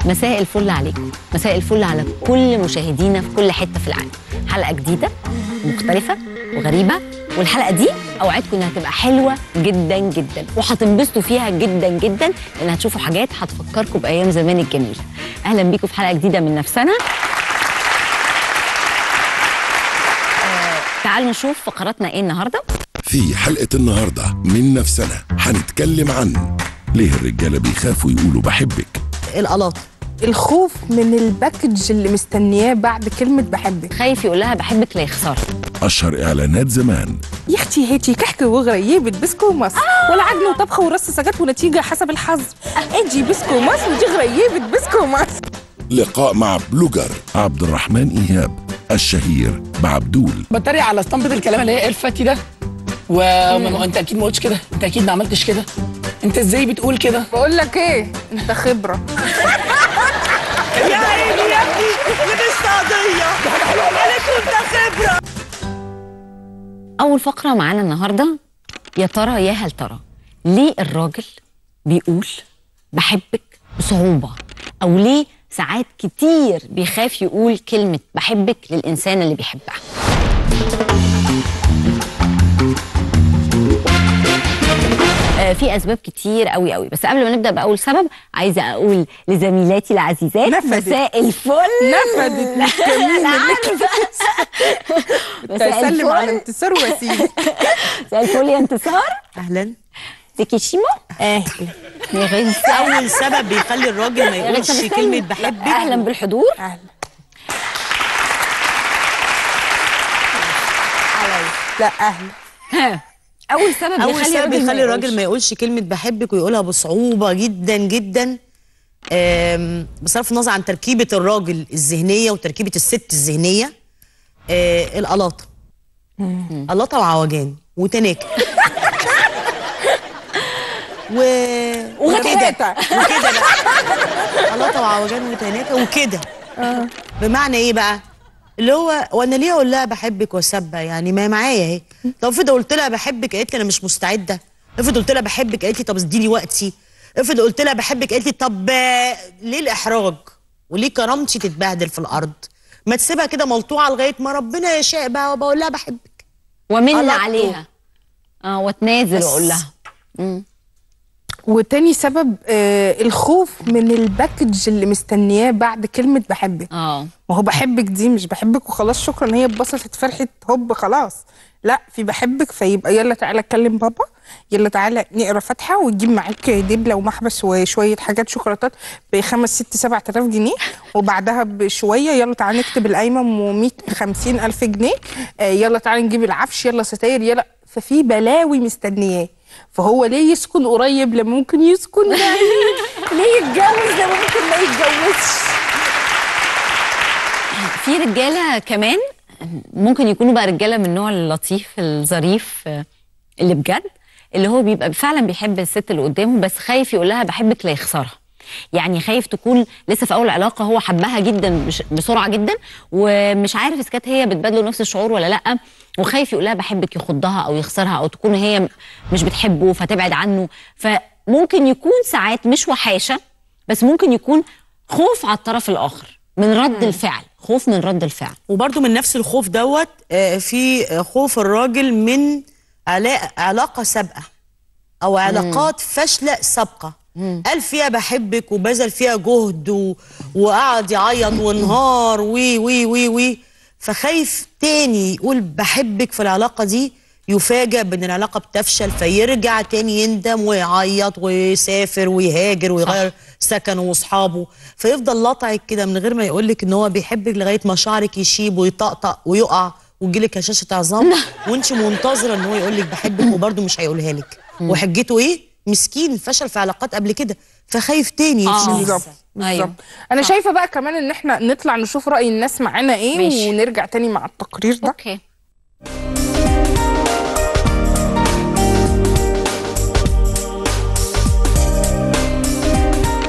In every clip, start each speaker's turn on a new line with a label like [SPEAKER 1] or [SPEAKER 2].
[SPEAKER 1] مساء الفل عليكم مساء الفل على كل مشاهدينا في كل حته في العالم حلقه جديده مختلفه وغريبه والحلقه دي اوعدكم انها هتبقى حلوه جدا جدا وهتنبسطوا فيها جدا جدا لان هتشوفوا حاجات هتفكركم بايام زمان الجميله اهلا بيكم في حلقه جديده من نفسنا آه، تعالوا نشوف فقراتنا ايه النهارده
[SPEAKER 2] في حلقة النهاردة من نفسنا هنتكلم عن ليه الرجالة بيخافوا يقولوا بحبك
[SPEAKER 3] القلاط
[SPEAKER 4] الخوف من الباكج اللي مستنياه بعد كلمة بحبك
[SPEAKER 1] خايف يقول لها بحبك لا يخسر
[SPEAKER 2] أشهر إعلانات زمان
[SPEAKER 4] يا اختي هاتي كحك وغريبة بسكو ومصر ولا عجن وطبخة ورص سجات ونتيجة حسب الحظ اجي بسكو مصر ودي غريبة بسكو مصر
[SPEAKER 2] لقاء مع بلوجر عبد الرحمن إيهاب الشهير بعبدول
[SPEAKER 5] بتريق على اسطمبة الكلام اللي هي ايه الفتي ده و... ما انت اكيد ما قلتش كده انت اكيد ما عملتش كده انت ازاي بتقول كده
[SPEAKER 4] بقول لك ايه انت خبرة
[SPEAKER 3] يا عيني يا ابني لبست قضيه عليكم ده خبره
[SPEAKER 1] اول فقره معانا النهارده يا ترى يا هل ترى ليه الراجل بيقول بحبك بصعوبه او ليه ساعات كتير بيخاف يقول كلمه بحبك للانسان اللي بيحبها آه، في اسباب كتير قوي قوي بس قبل ما نبدا باول سبب عايزه اقول لزميلاتي العزيزات
[SPEAKER 4] نفدت.
[SPEAKER 1] مساء الفل
[SPEAKER 4] نفدت مش كمين
[SPEAKER 1] أنا عارفة. مساء
[SPEAKER 4] تسلم على
[SPEAKER 1] الفل
[SPEAKER 4] انتصار وسيم
[SPEAKER 1] مساء الفل يا انتصار
[SPEAKER 3] اهلا
[SPEAKER 1] زكي شيمو
[SPEAKER 4] اهلا
[SPEAKER 1] يا غيث
[SPEAKER 3] اول سبب بيخلي الراجل ما
[SPEAKER 1] يا غيث
[SPEAKER 3] يقولش
[SPEAKER 1] مستني.
[SPEAKER 3] كلمه بحبك
[SPEAKER 1] اهلا بالحضور
[SPEAKER 4] اهلا لا اهلا
[SPEAKER 1] ها. اول سبب
[SPEAKER 3] اول
[SPEAKER 1] بيخلي
[SPEAKER 3] سبب
[SPEAKER 1] الراجل ما
[SPEAKER 3] بيخلي الراجل
[SPEAKER 1] يقولش.
[SPEAKER 3] ما يقولش كلمه بحبك ويقولها بصعوبه جدا جدا آم، بصرف النظر عن تركيبه الراجل الذهنيه وتركيبه الست الذهنيه آه، القلاطه قلاطه وعوجان وتناكه و
[SPEAKER 4] وغتاتة.
[SPEAKER 3] وكده بقى قلاطه وعوجان وتناكه وكده بمعنى ايه بقى اللي هو وانا ليه اقول لها بحبك واسبها يعني ما هي معايا اهي طب افرض قلت لها بحبك قالت لي انا مش مستعده افرض قلت لها بحبك قالت لي طب اديني وقتي افرض قلت لها بحبك قالت لي طب آه، ليه الاحراج وليه كرامتي تتبهدل في الارض ما تسيبها كده ملطوعه لغايه ما ربنا يشاء بقى وبقول لها بحبك
[SPEAKER 1] ومن
[SPEAKER 3] قلاطة.
[SPEAKER 1] عليها اه واتنازل
[SPEAKER 3] بس.
[SPEAKER 1] واقول لها
[SPEAKER 4] وتاني سبب آه الخوف من الباكج اللي مستنياه بعد كلمة بحبك
[SPEAKER 1] اه
[SPEAKER 4] ما هو بحبك دي مش بحبك وخلاص شكرا هي اتبسطت فرحة هوب خلاص لا في بحبك فيبقى يلا تعالى اتكلم بابا يلا تعالى نقرا فاتحه وتجيب معاك دبله ومحبس وشويه حاجات شوكولاتات بخمس ست سبعة آلاف جنيه وبعدها بشويه يلا تعالى نكتب القايمه و100 خمسين ألف جنيه آه يلا تعالى نجيب العفش يلا ستاير يلا ففي بلاوي مستنياه فهو ليه يسكن قريب لما ممكن يسكن بعيد ليه يتجوز لما ممكن ما يتجوزش
[SPEAKER 1] في رجاله كمان ممكن يكونوا بقى رجاله من النوع اللطيف الظريف آه، اللي بجد اللي هو بيبقى فعلا بيحب الست اللي قدامه بس خايف يقول لها بحبك لا يخسرها يعني خايف تكون لسه في اول علاقه هو حبها جدا بش- بسرعه جدا ومش عارف اذا كانت هي بتبادله نفس الشعور ولا لا وخايف يقول لها بحبك يخضها او يخسرها او تكون هي م- مش بتحبه فتبعد عنه فممكن يكون ساعات مش وحاشه بس ممكن يكون خوف على الطرف الاخر من رد الفعل خوف من رد الفعل
[SPEAKER 3] وبرده من نفس الخوف دوت آه، في آه، خوف الراجل من علا- علاقه سابقه او علاقات فاشله سابقه قال فيها بحبك وبذل فيها جهد و... وقعد يعيط وانهار وي وي وي وي فخايف تاني يقول بحبك في العلاقه دي يفاجأ بان العلاقه بتفشل فيرجع تاني يندم ويعيط ويسافر ويهاجر ويغير سكنه واصحابه فيفضل لطعك كده من غير ما يقول لك ان هو بيحبك لغايه ما شعرك يشيب ويطقطق ويقع ويجيلك هشاشه عظام وانت منتظره ان هو يقول لك بحبك وبرده مش هيقولها لك وحجته ايه مسكين فشل في علاقات قبل كده فخايف تاني
[SPEAKER 1] آه.
[SPEAKER 3] يفشل
[SPEAKER 4] بالظبط
[SPEAKER 1] أيوة.
[SPEAKER 4] بالظبط انا شايفه بقى كمان ان احنا نطلع نشوف راي الناس معانا ايه
[SPEAKER 1] ماشي.
[SPEAKER 4] ونرجع تاني مع التقرير ده
[SPEAKER 1] اوكي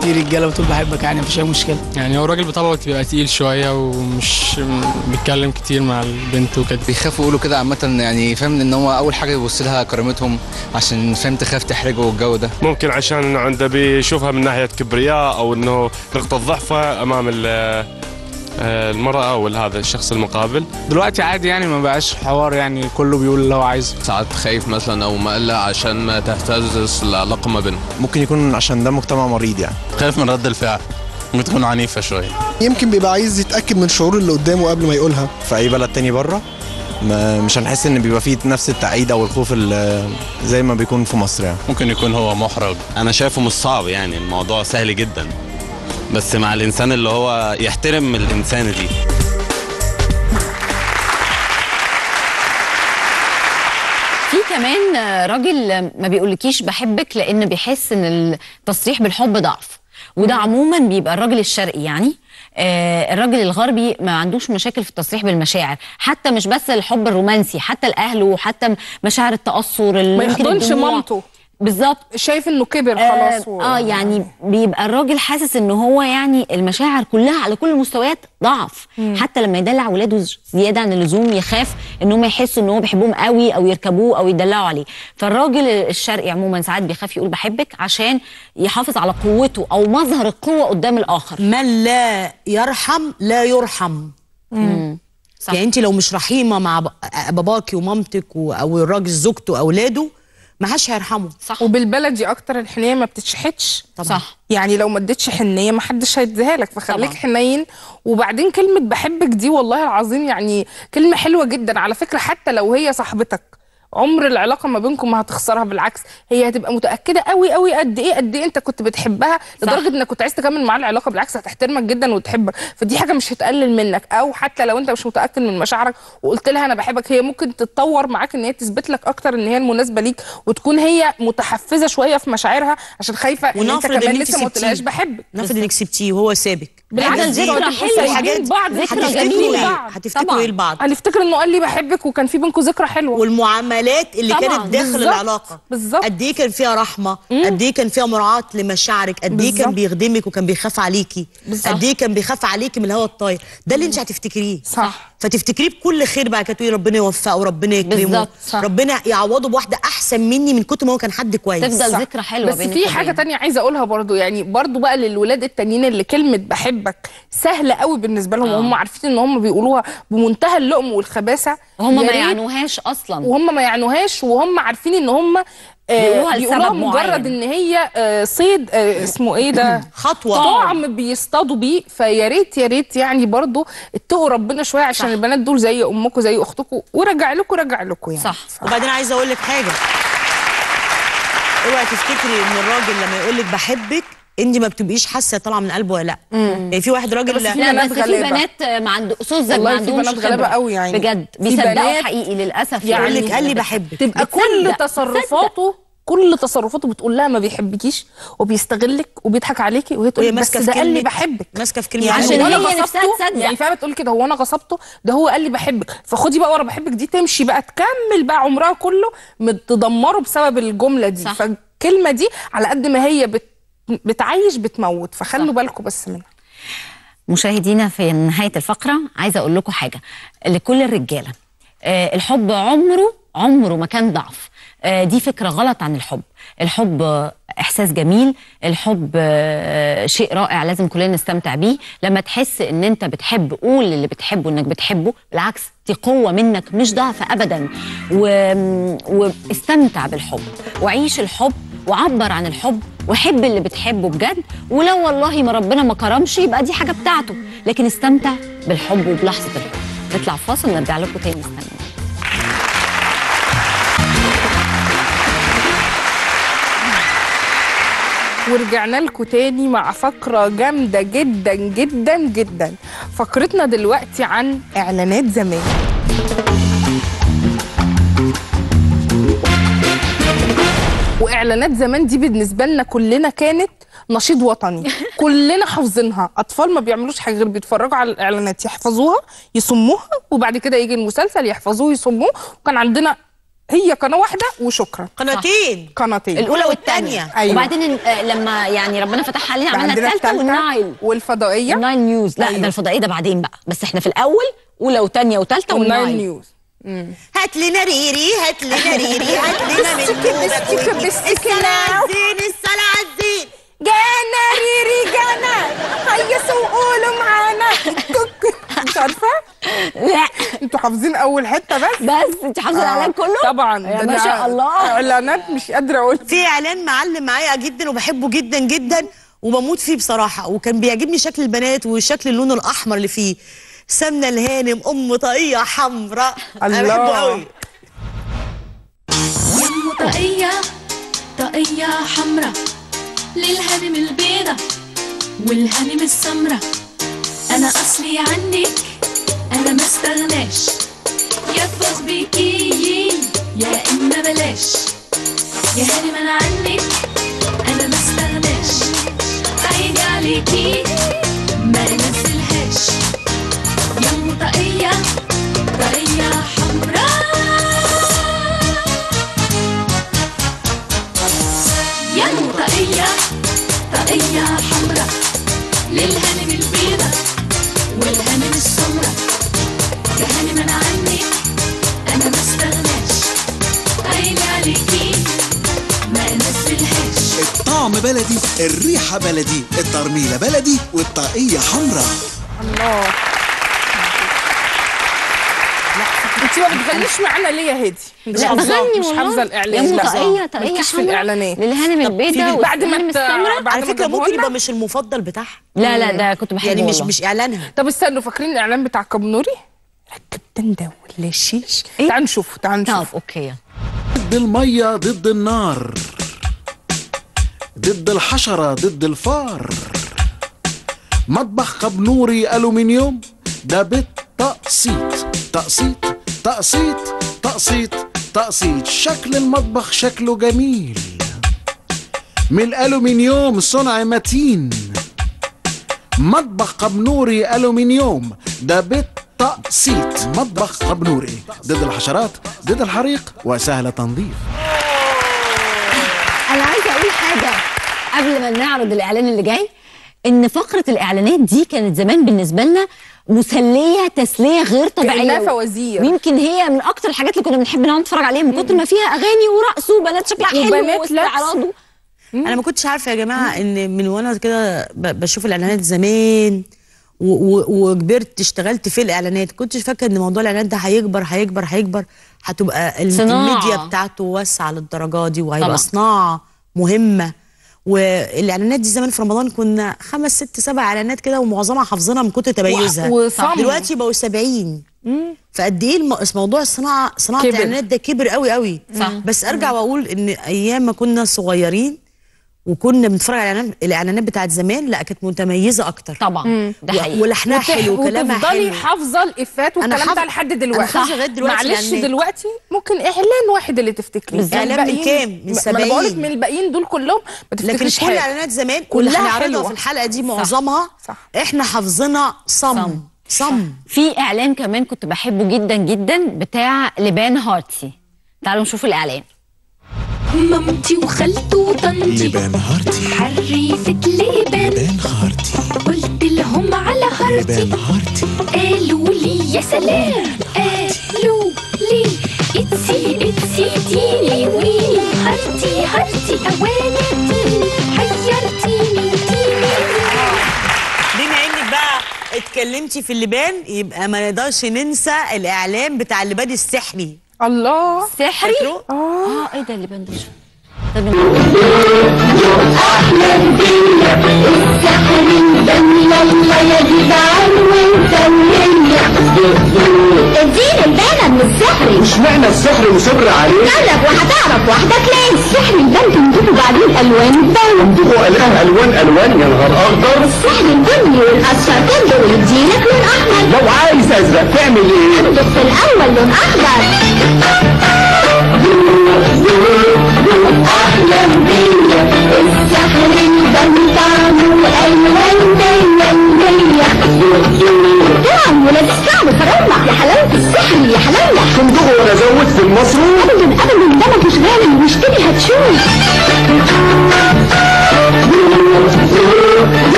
[SPEAKER 5] في رجاله بتقول بحبك يعني مفيش اي مشكله
[SPEAKER 6] يعني هو الراجل بطبعه بيبقى تقيل شويه ومش بيتكلم كتير مع البنت وكده
[SPEAKER 7] بيخافوا يقولوا كده عامة يعني فاهم ان هو اول حاجة يبص لها كرامتهم عشان فاهم تخاف تحرجه والجو ده
[SPEAKER 8] ممكن عشان عنده بيشوفها من ناحيه كبرياء او انه نقطه ضعفه امام ال- آه، المراه او هذا الشخص المقابل
[SPEAKER 6] دلوقتي عادي يعني ما بقاش حوار يعني كله بيقول اللي هو عايزه
[SPEAKER 9] ساعات خايف مثلا او مقلق عشان ما تهتز العلاقه ما بينهم
[SPEAKER 10] ممكن يكون عشان ده مجتمع مريض يعني
[SPEAKER 9] خايف من رد الفعل ممكن تكون عنيفه شويه
[SPEAKER 10] يمكن بيبقى عايز يتاكد من شعور اللي قدامه قبل ما يقولها في اي بلد تاني بره ما مش هنحس ان بيبقى فيه نفس التعقيد او الخوف ال- زي ما بيكون في مصر يعني
[SPEAKER 9] ممكن يكون هو محرج انا شايفه مش صعب يعني الموضوع سهل جدا بس مع الانسان اللي هو يحترم الانسانه دي
[SPEAKER 1] في كمان آه، راجل آه، ما بيقولكيش بحبك لان بيحس ان التصريح بالحب ضعف وده عموما بيبقى الراجل الشرقي يعني آه الراجل الغربي ما عندوش مشاكل في التصريح بالمشاعر حتى مش بس الحب الرومانسي حتى الاهل وحتى مشاعر التاثر ال-
[SPEAKER 4] ما
[SPEAKER 1] يمكن
[SPEAKER 4] يحضنش
[SPEAKER 1] الدموع.
[SPEAKER 4] مامته
[SPEAKER 1] بالظبط
[SPEAKER 4] شايف انه كبر خلاص و...
[SPEAKER 1] اه يعني بيبقى الراجل حاسس ان هو يعني المشاعر كلها على كل المستويات ضعف حتى لما يدلع ولاده زياده عن اللزوم يخاف ان هم يحسوا ان هو بيحبهم قوي او يركبوه او يدلعوا عليه فالراجل الشرقي عموما ساعات بيخاف يقول بحبك عشان يحافظ على قوته او مظهر القوه قدام الاخر
[SPEAKER 3] من لا يرحم لا يرحم
[SPEAKER 1] صح.
[SPEAKER 3] يعني انت لو مش رحيمه مع ب- باباكي ومامتك و- او الراجل زوجته واولاده ما حدش هيرحمه
[SPEAKER 1] صح
[SPEAKER 4] وبالبلدي اكتر الحنيه ما بتتشحتش
[SPEAKER 3] طبعا.
[SPEAKER 1] صح
[SPEAKER 4] يعني لو ما اديتش حنيه ما حدش هيديها لك فخليك
[SPEAKER 1] طبعا.
[SPEAKER 4] حنين وبعدين كلمه بحبك دي والله العظيم يعني كلمه حلوه جدا على فكره حتى لو هي صاحبتك عمر العلاقه ما بينكم ما هتخسرها بالعكس هي هتبقى متاكده قوي قوي قد ايه قد ايه انت كنت بتحبها لدرجه انك كنت عايز تكمل معاها العلاقه بالعكس هتحترمك جدا وتحبك فدي حاجه مش هتقلل منك او حتى لو انت مش متاكد من مشاعرك وقلت لها انا بحبك هي ممكن تتطور معاك ان هي تثبت لك اكتر ان هي المناسبه ليك وتكون هي متحفزه شويه في مشاعرها عشان خايفه ان انت
[SPEAKER 3] ونفرض ان
[SPEAKER 4] كمان
[SPEAKER 3] انت
[SPEAKER 4] لسه ما
[SPEAKER 3] سبتيه.
[SPEAKER 4] قلتلهاش بحبك
[SPEAKER 3] نفرض انك سبتيه وهو سابك
[SPEAKER 4] بالعكس
[SPEAKER 3] الحاجات
[SPEAKER 1] ده
[SPEAKER 3] دي-
[SPEAKER 1] ذكرى حلوة.
[SPEAKER 3] الحاجات دي
[SPEAKER 4] بعض ذكرى
[SPEAKER 3] هتفتكروا
[SPEAKER 4] جميلة.
[SPEAKER 3] ايه
[SPEAKER 4] بعض.
[SPEAKER 3] هتفتكروا
[SPEAKER 1] طبعا.
[SPEAKER 3] ايه لبعض
[SPEAKER 4] هنفتكر انه قال لي بحبك وكان في بينكم ذكرى حلوه
[SPEAKER 3] والمعاملات اللي
[SPEAKER 1] طبعاً،
[SPEAKER 3] كانت داخل
[SPEAKER 4] بالظبط،
[SPEAKER 3] العلاقه
[SPEAKER 4] بالظبط.
[SPEAKER 3] قد ايه كان فيها رحمه قد ايه كان فيها مراعاه لمشاعرك قد ايه كان
[SPEAKER 4] بالظبط.
[SPEAKER 3] بيخدمك وكان بيخاف عليكي
[SPEAKER 4] بالظبط.
[SPEAKER 3] قد ايه كان بيخاف عليكي من الهواء الطاير ده اللي انت هتفتكريه
[SPEAKER 4] صح.
[SPEAKER 3] فتفتكريه بكل خير بقى كده تقولي ربنا يوفقه وربنا يكرمه
[SPEAKER 1] بالظبط،
[SPEAKER 4] صح.
[SPEAKER 3] ربنا يعوضه بواحده احسن مني من كتر ما هو كان حد كويس
[SPEAKER 1] تفضل
[SPEAKER 4] صح.
[SPEAKER 1] ذكرى حلوه
[SPEAKER 4] بس
[SPEAKER 1] بينك
[SPEAKER 4] في حاجه
[SPEAKER 1] وبينه.
[SPEAKER 4] تانية عايزه اقولها برضو يعني برضو بقى للولاد التانيين اللي كلمه بحبك سهله قوي بالنسبه لهم
[SPEAKER 1] آه.
[SPEAKER 4] وهم عارفين ان هم بيقولوها بمنتهى اللؤم والخباثه
[SPEAKER 1] وهم
[SPEAKER 4] يا
[SPEAKER 1] ما
[SPEAKER 4] ريت-
[SPEAKER 1] يعنوهاش اصلا
[SPEAKER 4] وهم ما يعنوهاش وهم عارفين ان هم
[SPEAKER 1] بيقولوها
[SPEAKER 4] آه
[SPEAKER 1] لسبب
[SPEAKER 4] بيقولوها
[SPEAKER 1] معين.
[SPEAKER 4] مجرد ان هي آه صيد آه اسمه ايه ده
[SPEAKER 3] خطوه
[SPEAKER 4] طعم بيصطادوا بيه فيا ريت يا ريت يعني برضو اتقوا ربنا شويه عشان
[SPEAKER 1] صح.
[SPEAKER 4] البنات دول زي امكم زي اختكم ورجع لكم رجع لكم يعني
[SPEAKER 1] صح.
[SPEAKER 3] وبعدين عايزه اقول لك حاجه اوعي تفتكري ان الراجل لما يقول لك بحبك انت ما بتبقيش حاسه طالعه من قلبه ولا لا يعني في واحد راجل
[SPEAKER 4] بس في
[SPEAKER 1] لا
[SPEAKER 4] بنات
[SPEAKER 1] بس في
[SPEAKER 4] غلابة.
[SPEAKER 1] بنات ما عنده سذج ما
[SPEAKER 4] والله في
[SPEAKER 1] عندهمش
[SPEAKER 4] بنات غلابة
[SPEAKER 1] خبرة.
[SPEAKER 4] قوي يعني.
[SPEAKER 1] بجد
[SPEAKER 4] في
[SPEAKER 1] بيصدقوا
[SPEAKER 4] بنات
[SPEAKER 1] حقيقي للاسف
[SPEAKER 4] يعني
[SPEAKER 3] يقول لك قال لي
[SPEAKER 1] بس-
[SPEAKER 3] بحبك
[SPEAKER 4] تبقى كل
[SPEAKER 1] بتصدق-
[SPEAKER 4] تصرفاته كل تصرفاته بتقول لها ما بيحبكيش وبيستغلك وبيضحك عليكي وهي تقول
[SPEAKER 3] وهي
[SPEAKER 4] بس
[SPEAKER 3] ماسكه في
[SPEAKER 4] ده قال لي
[SPEAKER 3] كلمة-
[SPEAKER 4] بحبك
[SPEAKER 3] ماسكه في كلمه
[SPEAKER 4] يعني
[SPEAKER 1] عشان
[SPEAKER 4] هو أنا
[SPEAKER 1] هي
[SPEAKER 4] غصبته؟
[SPEAKER 1] نفسها تصدق.
[SPEAKER 4] يعني فاهمه تقول كده هو انا غصبته ده هو قال لي بحبك فخدي بقى ورا بحبك دي تمشي بقى تكمل بقى عمرها كله متدمره بسبب الجمله دي
[SPEAKER 1] صح.
[SPEAKER 4] فالكلمه دي على قد ما هي بت بتعيش بتموت فخلوا بالكم بس منها
[SPEAKER 1] مشاهدينا في نهايه الفقره عايزه اقول لكم حاجه لكل الرجاله آه، الحب عمره عمره ما كان ضعف آه، دي فكره غلط عن الحب الحب آه، احساس جميل الحب آه، شيء رائع لازم كلنا نستمتع بيه لما تحس ان انت بتحب قول اللي بتحبه انك بتحبه بالعكس دي قوه منك مش ضعف ابدا و... واستمتع بالحب وعيش الحب وعبر عن الحب وحب اللي بتحبه بجد ولو والله ما ربنا ما كرمش يبقى دي حاجه بتاعته لكن استمتع بالحب وبلحظه الحب نطلع فاصل نرجع لكم تاني استنوا
[SPEAKER 4] ورجعنا لكم تاني مع فقرة جامدة جدا جدا جدا فقرتنا دلوقتي عن إعلانات زمان وإعلانات زمان دي بالنسبة لنا كلنا كانت نشيد وطني كلنا حافظينها أطفال ما بيعملوش حاجة غير بيتفرجوا على الإعلانات يحفظوها يصموها وبعد كده يجي المسلسل يحفظوه يصموه وكان عندنا هي قناه واحده وشكرا
[SPEAKER 3] قناتين
[SPEAKER 4] قناتين
[SPEAKER 1] الاولى والثانيه
[SPEAKER 4] أيوة.
[SPEAKER 1] وبعدين آه، لما يعني ربنا فتحها علينا عملنا
[SPEAKER 4] عندنا
[SPEAKER 1] الثالثه
[SPEAKER 4] التالتة
[SPEAKER 1] والنايل
[SPEAKER 4] والفضائيه
[SPEAKER 1] النايل نيوز لا
[SPEAKER 4] أيوة.
[SPEAKER 1] ده الفضائيه ده بعدين بقى بس احنا في الاول اولى وثانيه وثالثه
[SPEAKER 4] والنايل
[SPEAKER 1] والنايل
[SPEAKER 4] نيوز
[SPEAKER 3] هات لنا ريري هات لنا ريري هات لنا من
[SPEAKER 4] بستك-
[SPEAKER 3] نوبك
[SPEAKER 4] بستك-
[SPEAKER 3] ويجيب
[SPEAKER 4] بستك
[SPEAKER 3] الصلاة
[SPEAKER 4] now.
[SPEAKER 3] الزين الصلاة الزين
[SPEAKER 4] جانا ريري جانا هيسوا وقولوا معانا مش عارفه
[SPEAKER 1] لا
[SPEAKER 4] انتوا حافظين اول حته بس
[SPEAKER 1] بس انت حافظه
[SPEAKER 4] آه،
[SPEAKER 1] الاعلان كله
[SPEAKER 4] طبعا
[SPEAKER 1] يا
[SPEAKER 4] ده
[SPEAKER 1] ما
[SPEAKER 4] أنا
[SPEAKER 1] شاء الله
[SPEAKER 4] اعلانات مش قادره اقول
[SPEAKER 3] في اعلان معلم معايا جدا وبحبه جدا جدا وبموت فيه بصراحه وكان بيعجبني شكل البنات وشكل اللون الاحمر اللي فيه سمنه الهانم ام طاقيه حمراء انا
[SPEAKER 4] الله.
[SPEAKER 3] بحبه قوي
[SPEAKER 11] يمه طاقية طاقية حمرا للهنم البيضة والهنم السمرة أنا أصلي عنك أنا ما استغناش يطبخ بيكي يا إما بلاش يا هانم أنا عنك أنا ما استغناش عيني عليكي ما نزلهاش يمه طاقية طاقية حمرا يا طاقية طاقية حمرا للهنم البيضة والهنم السمرة يا هنم أنا عنك أنا ما استغناش عيني عليكي ما نزلهاش
[SPEAKER 12] الطعم بلدي الريحة بلدي الترميلة بلدي والطاقية حمراء
[SPEAKER 4] الله انت ما بتغنيش معانا ليه يا هادي؟ مش
[SPEAKER 1] لا
[SPEAKER 4] حافظاه،
[SPEAKER 1] بغني
[SPEAKER 4] مش
[SPEAKER 1] والله.
[SPEAKER 4] حافظه الاعلان
[SPEAKER 1] يا
[SPEAKER 4] لا.
[SPEAKER 1] طاقية طاقية
[SPEAKER 4] مالكيش في
[SPEAKER 1] حمراء
[SPEAKER 4] الاعلانات
[SPEAKER 1] للهانم البيضة
[SPEAKER 4] بعد ما
[SPEAKER 1] والهانم
[SPEAKER 4] ت-
[SPEAKER 1] السمراء
[SPEAKER 4] بعد
[SPEAKER 3] على
[SPEAKER 4] ما
[SPEAKER 3] فكره
[SPEAKER 4] جابوها
[SPEAKER 3] ممكن
[SPEAKER 4] لنا.
[SPEAKER 3] يبقى مش المفضل بتاعها
[SPEAKER 1] لا لا ده كنت بحبه
[SPEAKER 3] يعني مش
[SPEAKER 1] والله.
[SPEAKER 3] مش اعلانها
[SPEAKER 4] طب استنوا فاكرين الاعلان بتاع كابنوري؟ ركب تندة ولا شيش
[SPEAKER 1] إيه؟
[SPEAKER 4] تعال نشوف تعال
[SPEAKER 1] طب
[SPEAKER 4] نشوف
[SPEAKER 1] اوكي
[SPEAKER 12] ضد المية ضد النار ضد الحشرة ضد الفار مطبخ قبنوري ألومنيوم ده بالتقسيط تقسيط تقسيط تقسيط تقسيط شكل المطبخ شكله جميل من الألومنيوم صنع متين مطبخ قبنوري ألومنيوم ده بالتقسيط مطبخ قبنوري ضد الحشرات ضد الحريق وسهل تنظيف
[SPEAKER 1] انا عايزه اقول حاجه قبل ما نعرض الاعلان اللي جاي ان فقره الاعلانات دي كانت زمان بالنسبه لنا مسليه تسليه غير طبيعيه
[SPEAKER 4] كأنها فوازير.
[SPEAKER 1] ويمكن هي من اكتر الحاجات اللي كنا بنحب نقعد نتفرج عليها من كتر ما فيها اغاني ورقص وبنات شكلها حلو
[SPEAKER 4] وبنات
[SPEAKER 1] واستعراض و-
[SPEAKER 3] انا ما كنتش عارفه يا جماعه ان من وانا كده ب- بشوف الاعلانات زمان و- و- وكبرت اشتغلت في الاعلانات كنتش فاكره ان موضوع الاعلانات ده هيكبر هيكبر هيكبر هتبقى ال-
[SPEAKER 1] صناعة.
[SPEAKER 3] الميديا بتاعته واسعه للدرجه دي
[SPEAKER 1] طبعا.
[SPEAKER 3] وهيبقى صناعه مهمه والاعلانات دي زمان في رمضان كنا خمس ست سبع اعلانات كده ومعظمها حافظينها من كتر تميزها
[SPEAKER 4] وصم.
[SPEAKER 3] دلوقتي بقوا 70 فقد ايه الم- موضوع الصناعه صناعه
[SPEAKER 4] كبر.
[SPEAKER 3] الاعلانات ده كبر قوي قوي
[SPEAKER 1] صح.
[SPEAKER 3] بس ارجع واقول ان ايام ما كنا صغيرين وكنا بنتفرج على الاعلانات الاعلانات بتاعت زمان لا كانت متميزه اكتر
[SPEAKER 1] طبعا ده
[SPEAKER 3] و-
[SPEAKER 1] حقيقي
[SPEAKER 3] ولحنها
[SPEAKER 4] وتح-
[SPEAKER 3] حلو وكلامها
[SPEAKER 4] وتفضلي
[SPEAKER 3] حلو
[SPEAKER 4] حافظه الافات
[SPEAKER 3] أنا
[SPEAKER 4] والكلام ده
[SPEAKER 3] حافظة-
[SPEAKER 4] لحد
[SPEAKER 3] أنا
[SPEAKER 4] دلوقتي
[SPEAKER 3] حافظة لغاية دلوقتي
[SPEAKER 4] معلش
[SPEAKER 3] الإعلانات.
[SPEAKER 4] دلوقتي ممكن اعلان واحد اللي تفتكريه
[SPEAKER 3] بالظبط. إعلان من
[SPEAKER 4] الباقيين-
[SPEAKER 3] كام؟ من
[SPEAKER 4] ما- ما انا بقول لك
[SPEAKER 3] 70.
[SPEAKER 4] من الباقيين دول كلهم ما
[SPEAKER 3] لكن
[SPEAKER 4] تفتكريش
[SPEAKER 3] كل
[SPEAKER 4] حاجه
[SPEAKER 3] الاعلانات زمان
[SPEAKER 4] كلها
[SPEAKER 3] كلها هنعرضها
[SPEAKER 4] حلوة.
[SPEAKER 3] في الحلقه دي معظمها
[SPEAKER 4] صح.
[SPEAKER 3] احنا حافظينها صم صم
[SPEAKER 1] في اعلان كمان كنت بحبه جدا جدا بتاع لبان هارتي تعالوا نشوف الاعلان
[SPEAKER 11] مامتي وخالته وطنطي
[SPEAKER 12] لبان هارتي
[SPEAKER 11] حريفة لبان
[SPEAKER 12] لبان هارتي
[SPEAKER 11] قلت لهم على هارتي
[SPEAKER 12] لبان هارتي
[SPEAKER 11] قالوا لي يا سلام قالوا لي اتسي اتسي تيني ويني هارتي هارتي اواني تيني حيرتيني تيني
[SPEAKER 3] بما انك بقى اتكلمتي في اللبان يبقى ما نقدرش ننسى الاعلان بتاع اللبان السحري
[SPEAKER 4] الله
[SPEAKER 1] سحري
[SPEAKER 3] فاكره؟
[SPEAKER 1] اه ايه ده اللبان ده طب
[SPEAKER 13] الدين البانة من السحر
[SPEAKER 14] اشمعنى السحر مصر عليه؟
[SPEAKER 13] جرب وهتعرف واحدة تلاقي السحر البان تنجيبه بعدين الوان البان
[SPEAKER 14] عندكم اله الوان الوان يا نهار اخضر
[SPEAKER 13] السحر البني والاصفر كله يديلك لون احمر
[SPEAKER 14] لو عايز ازرق تعمل ايه؟
[SPEAKER 13] عندك في الاول لون اخضر اهلا بيا السحر البني طعمه الوان دايما بيا طعم ولا تستعمل فرولة يا حلاوة السحر يا حلاوة
[SPEAKER 14] صندوق وانا ازود في المصروف
[SPEAKER 13] ابدا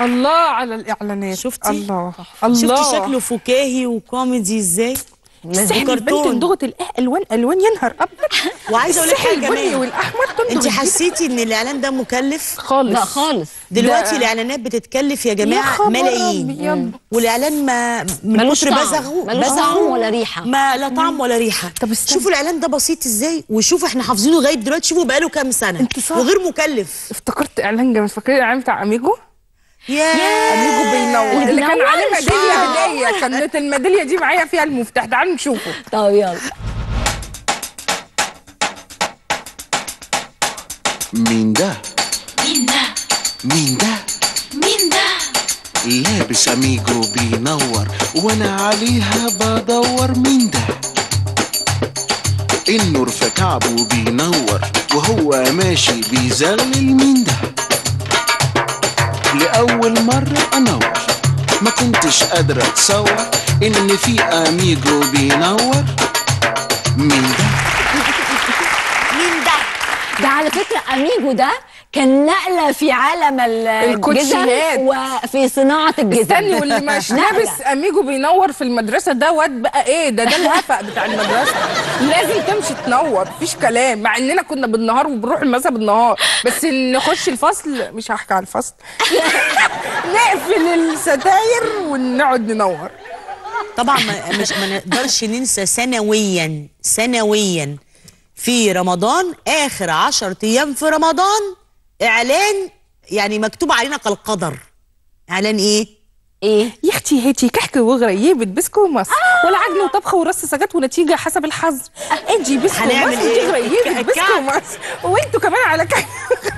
[SPEAKER 4] الله على الاعلانات
[SPEAKER 3] شفتي؟
[SPEAKER 4] الله الله
[SPEAKER 3] شفتي شكله فكاهي وكوميدي ازاي
[SPEAKER 4] السحر البنت
[SPEAKER 3] وكرتون.
[SPEAKER 4] تندغط الالوان الوان يا نهار ابيض
[SPEAKER 3] وعايزه اقول لك
[SPEAKER 4] السحر
[SPEAKER 3] حاجه
[SPEAKER 4] البني
[SPEAKER 3] كمان
[SPEAKER 4] والاحمر تندغ
[SPEAKER 3] انت
[SPEAKER 4] الجديد.
[SPEAKER 3] حسيتي ان الاعلان ده مكلف
[SPEAKER 4] خالص
[SPEAKER 1] لا خالص
[SPEAKER 3] دلوقتي
[SPEAKER 4] ده-
[SPEAKER 3] الاعلانات بتتكلف يا
[SPEAKER 4] يا
[SPEAKER 3] جماعه
[SPEAKER 4] خبر
[SPEAKER 3] ملايين
[SPEAKER 4] أبيض.
[SPEAKER 3] والاعلان ما من
[SPEAKER 1] ملوش
[SPEAKER 3] كتر
[SPEAKER 1] طعم.
[SPEAKER 3] بزغه
[SPEAKER 1] ملوش
[SPEAKER 3] بزغه
[SPEAKER 1] طعم ولا ريحة.
[SPEAKER 3] ما لا طعم ولا ريحه
[SPEAKER 4] طب استنى.
[SPEAKER 3] شوفوا الاعلان ده بسيط ازاي وشوفوا احنا حافظينه لغايه دلوقتي شوفوا بقاله كام سنه
[SPEAKER 4] انتصار.
[SPEAKER 3] وغير مكلف
[SPEAKER 4] افتكرت اعلان جامد فاكرين الاعلان بتاع اميجو
[SPEAKER 3] يا
[SPEAKER 4] اميجو بينور
[SPEAKER 1] اللي
[SPEAKER 4] اللي كان
[SPEAKER 1] بينور؟
[SPEAKER 4] عليه ميداليه
[SPEAKER 1] آه.
[SPEAKER 4] هديه كانت الميداليه دي معايا فيها المفتاح تعالوا نشوفه
[SPEAKER 1] طب يلا
[SPEAKER 12] مين ده
[SPEAKER 11] مين ده
[SPEAKER 12] مين ده
[SPEAKER 11] مين ده
[SPEAKER 12] لابس اميجو بينور وانا عليها بدور مين ده النور في كعبه بينور وهو ماشي بيزلل مين ده لأول مرة أنور ما كنتش قادرة أتصور إن في أميجو بينور مين ده
[SPEAKER 3] مين ده
[SPEAKER 1] ده على فكرة أميجو ده كان نقلة في عالم ال-
[SPEAKER 4] الكوتشيات.
[SPEAKER 1] الجزم وفي صناعة الجزم
[SPEAKER 4] استني واللي مش
[SPEAKER 1] نقلة.
[SPEAKER 4] لابس اميجو بينور في المدرسه ده واد بقى ايه ده ده الهفق بتاع المدرسه لازم تمشي تنور مفيش كلام مع اننا كنا بالنهار وبنروح المدرسه بالنهار بس نخش الفصل مش هحكي على الفصل نقفل الستاير ونقعد ننور
[SPEAKER 3] طبعا ما مش ما نقدرش ننسى سنويا سنويا في رمضان اخر عشر ايام في رمضان اعلان يعني مكتوب علينا كالقدر اعلان ايه
[SPEAKER 1] ايه
[SPEAKER 4] يا اختي هاتي كحك وغريبه بسكو مصر ولا عجن وطبخه ورص سجات ونتيجه حسب الحظ اجي بسكو
[SPEAKER 3] هنعمل
[SPEAKER 4] مصر
[SPEAKER 3] إيه؟
[SPEAKER 4] دي غريبه
[SPEAKER 3] ك-
[SPEAKER 4] بسكو
[SPEAKER 3] كعك.
[SPEAKER 4] مصر وانتوا كمان على كحك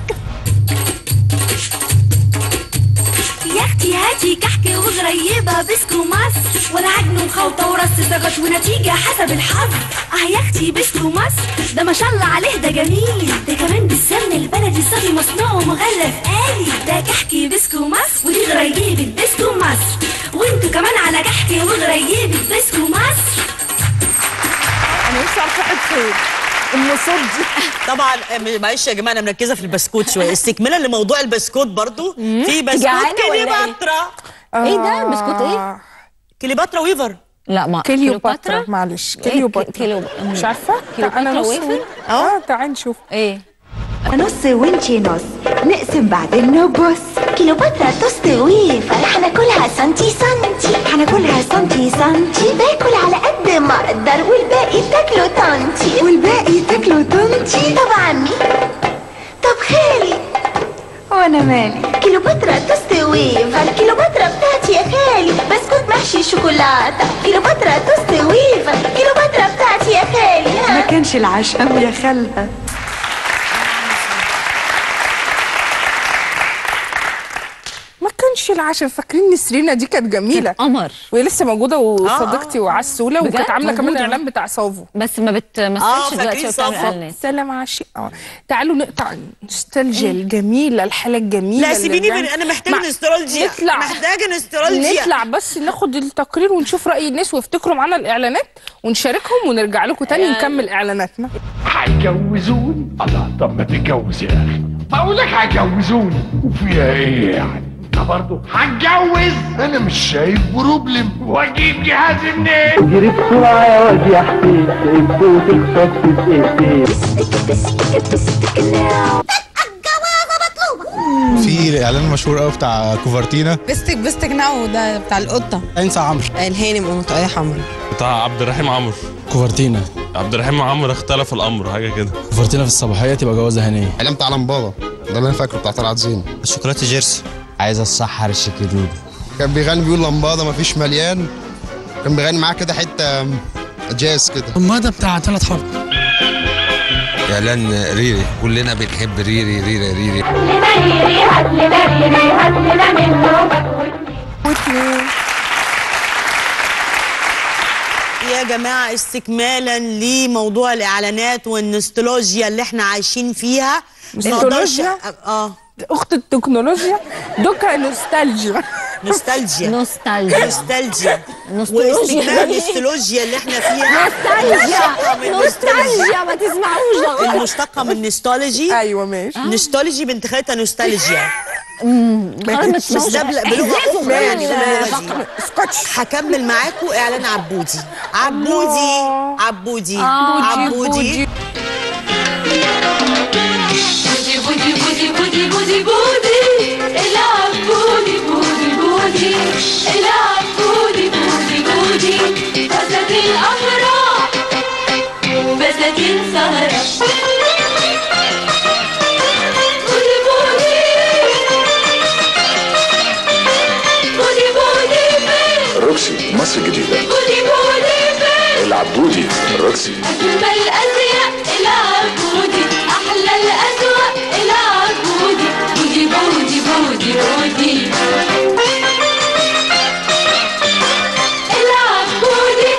[SPEAKER 11] يا اختي هاتي كحك وغريبة بسكو مصر ولا عجن وخلطة ورص زغط ونتيجة حسب الحظ اه يا اختي بسكو مصر ده ما شاء الله عليه ده جميل ده كمان بالسمن البلدي صافي مصنوع ومغلف آلي ده كحكي بسكو مصر ودي غريبة بسكو مصر وانتوا كمان على كحكي وغريبة بسكو مصر
[SPEAKER 4] انا نفسي اعرف واحد فين النصوص دي
[SPEAKER 3] طبعا آه، معلش يا جماعه انا مركزه في البسكوت شويه استكمالا لموضوع البسكوت برضو في بسكوت
[SPEAKER 1] جعانة ولا إيه؟
[SPEAKER 3] كليوباترا
[SPEAKER 1] ايه ده بسكوت ايه
[SPEAKER 3] كليوباترا ويفر
[SPEAKER 1] لا ما
[SPEAKER 4] كليوباترا معلش
[SPEAKER 1] إيه
[SPEAKER 4] كليوباترا
[SPEAKER 1] كليو-
[SPEAKER 4] مش عارفه
[SPEAKER 1] كليوباترا
[SPEAKER 4] انا نص
[SPEAKER 1] ويفر؟
[SPEAKER 4] اه تعال نشوف
[SPEAKER 1] ايه
[SPEAKER 15] نص وانتي نص نقسم بعدين نبص كيلوباترا توست ويفر هناكلها سنتي سنتي هناكلها سنتي سنتي باكل على قد ما اقدر والباقي تاكله طنطي والباقي تاكله طنطي طبعا مين طب خالي وانا مالي كيلوباترا توست ويفر كيلوباترا بتاعتي يا خالي بسكوت محشي شوكولاته كيلوباترا توست ويفر كيلوباترا بتاعتي يا خالي ما كانش العشاء يا خالها
[SPEAKER 4] ما كانش العشاء فاكرين نسرينا دي كانت جميله
[SPEAKER 1] قمر
[SPEAKER 4] وهي لسه موجوده وصديقتي وعسوله
[SPEAKER 1] بجد؟
[SPEAKER 4] وكانت عامله كمان
[SPEAKER 1] موجودة.
[SPEAKER 4] الاعلان بتاع صافو
[SPEAKER 1] بس ما
[SPEAKER 3] آه،
[SPEAKER 1] بتمثلش دلوقتي
[SPEAKER 3] فاكرين
[SPEAKER 1] وبتعمل
[SPEAKER 3] صفا.
[SPEAKER 1] اعلانات
[SPEAKER 4] سلام عاشق اه تعالوا نقطع النوستالجيا الجميله الحاله الجميله
[SPEAKER 3] لا
[SPEAKER 4] اللي
[SPEAKER 3] سيبيني
[SPEAKER 4] رجعنا-
[SPEAKER 3] من انا محتاجه
[SPEAKER 4] مع-
[SPEAKER 3] نوستالجيا
[SPEAKER 4] نطلع
[SPEAKER 3] محتاجه نوستالجيا
[SPEAKER 4] نطلع بس ناخد التقرير ونشوف راي الناس ويفتكروا معانا الاعلانات ونشاركهم ونرجع لكم تاني نكمل اعلاناتنا
[SPEAKER 14] هيجوزوني الله طب ما تتجوز يا اخي بقول لك هيجوزوني وفيها ايه يعني انت برضه هتجوز انا مش شايف بروبلم واجيب جهاز منين
[SPEAKER 16] جري بسرعة يا واد يا حسين سيبت وتخطف في دقيقتين
[SPEAKER 17] في الاعلان المشهور قوي بتاع كوفرتينا
[SPEAKER 18] بستك بستك ناو ده بتاع القطة
[SPEAKER 17] انسى عمرو
[SPEAKER 18] الهانم ومطاية حمرا
[SPEAKER 19] بتاع عبد الرحيم عمرو
[SPEAKER 17] كوفرتينا
[SPEAKER 19] عبد الرحيم عمرو اختلف الامر حاجه كده
[SPEAKER 17] كوفرتينا في الصباحيه تبقى جوازه هنيه اعلان بتاع بابا ده اللي انا فاكره بتاع طلعت زين الشوكولاته جيرسي عايز السحر الشيكيدودو كان بيغني بيقول لمبادة مفيش مليان كان بيغني معاه كده حته جاز كده
[SPEAKER 20] المادة بتاع ثلاث حرب
[SPEAKER 21] اعلان ريري كلنا بنحب ريري ريري ريري
[SPEAKER 3] يا جماعة استكمالا لموضوع الإعلانات والنوستولوجيا اللي احنا عايشين فيها ما أقدرش-
[SPEAKER 4] نوستولوجيا؟
[SPEAKER 3] اه
[SPEAKER 4] اخت التكنولوجيا دوكا نوستالجيا
[SPEAKER 3] نوستالجيا
[SPEAKER 1] نوستالجيا
[SPEAKER 3] نوستالجيا
[SPEAKER 1] نوستولوجيا.
[SPEAKER 3] واستكمال النوستولوجيا اللي احنا فيها
[SPEAKER 1] نوستالجيا.
[SPEAKER 3] مشتقة من
[SPEAKER 1] نوستالجيا، ما تسمعوش ده غلط.
[SPEAKER 3] المشتقة من نوستولوجي
[SPEAKER 4] ايوه ماشي
[SPEAKER 3] نوستولوجي بنت خالتها نوستالجيا
[SPEAKER 1] خلاص
[SPEAKER 3] بس ده بل- بلغه
[SPEAKER 1] احذفوا
[SPEAKER 3] اخرى يعني
[SPEAKER 1] كل
[SPEAKER 3] باللغه
[SPEAKER 1] فقرة.
[SPEAKER 3] دي هكمل معاكم اعلان عبودي عبودي عبودي
[SPEAKER 1] آه.
[SPEAKER 3] عبودي
[SPEAKER 11] بودي بودي بودي بودي بودي العب بودي بودي بودي العب بودي بودي بودي فساتين أمراء فساتين سهرة بودي بودي بودي بودي فين
[SPEAKER 20] روكسي مصر الجديدة
[SPEAKER 11] بودي بودي فين
[SPEAKER 20] العبودي روكسي
[SPEAKER 11] أجمل أزياء العبودي أحلى الأذواق العبودي بودي بودي بودي بودي العبودي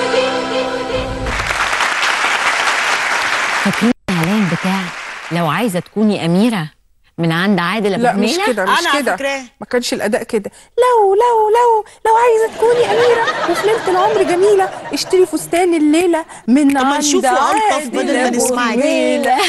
[SPEAKER 1] فاكرين الاعلان بتاع لو عايزه تكوني اميره من عند عادل ابو
[SPEAKER 4] لا مش
[SPEAKER 1] حميدة؟
[SPEAKER 4] كده مش
[SPEAKER 1] أنا
[SPEAKER 4] كده
[SPEAKER 1] فاكراه.
[SPEAKER 4] ما كانش الاداء كده لو لو لو لو عايزه تكوني اميره وفي ليله العمر جميله اشتري فستان الليله من عند
[SPEAKER 3] نشوف الألطف
[SPEAKER 4] عادل
[SPEAKER 3] بدل ما
[SPEAKER 4] أبو
[SPEAKER 3] نسمعك.
[SPEAKER 4] حميدة.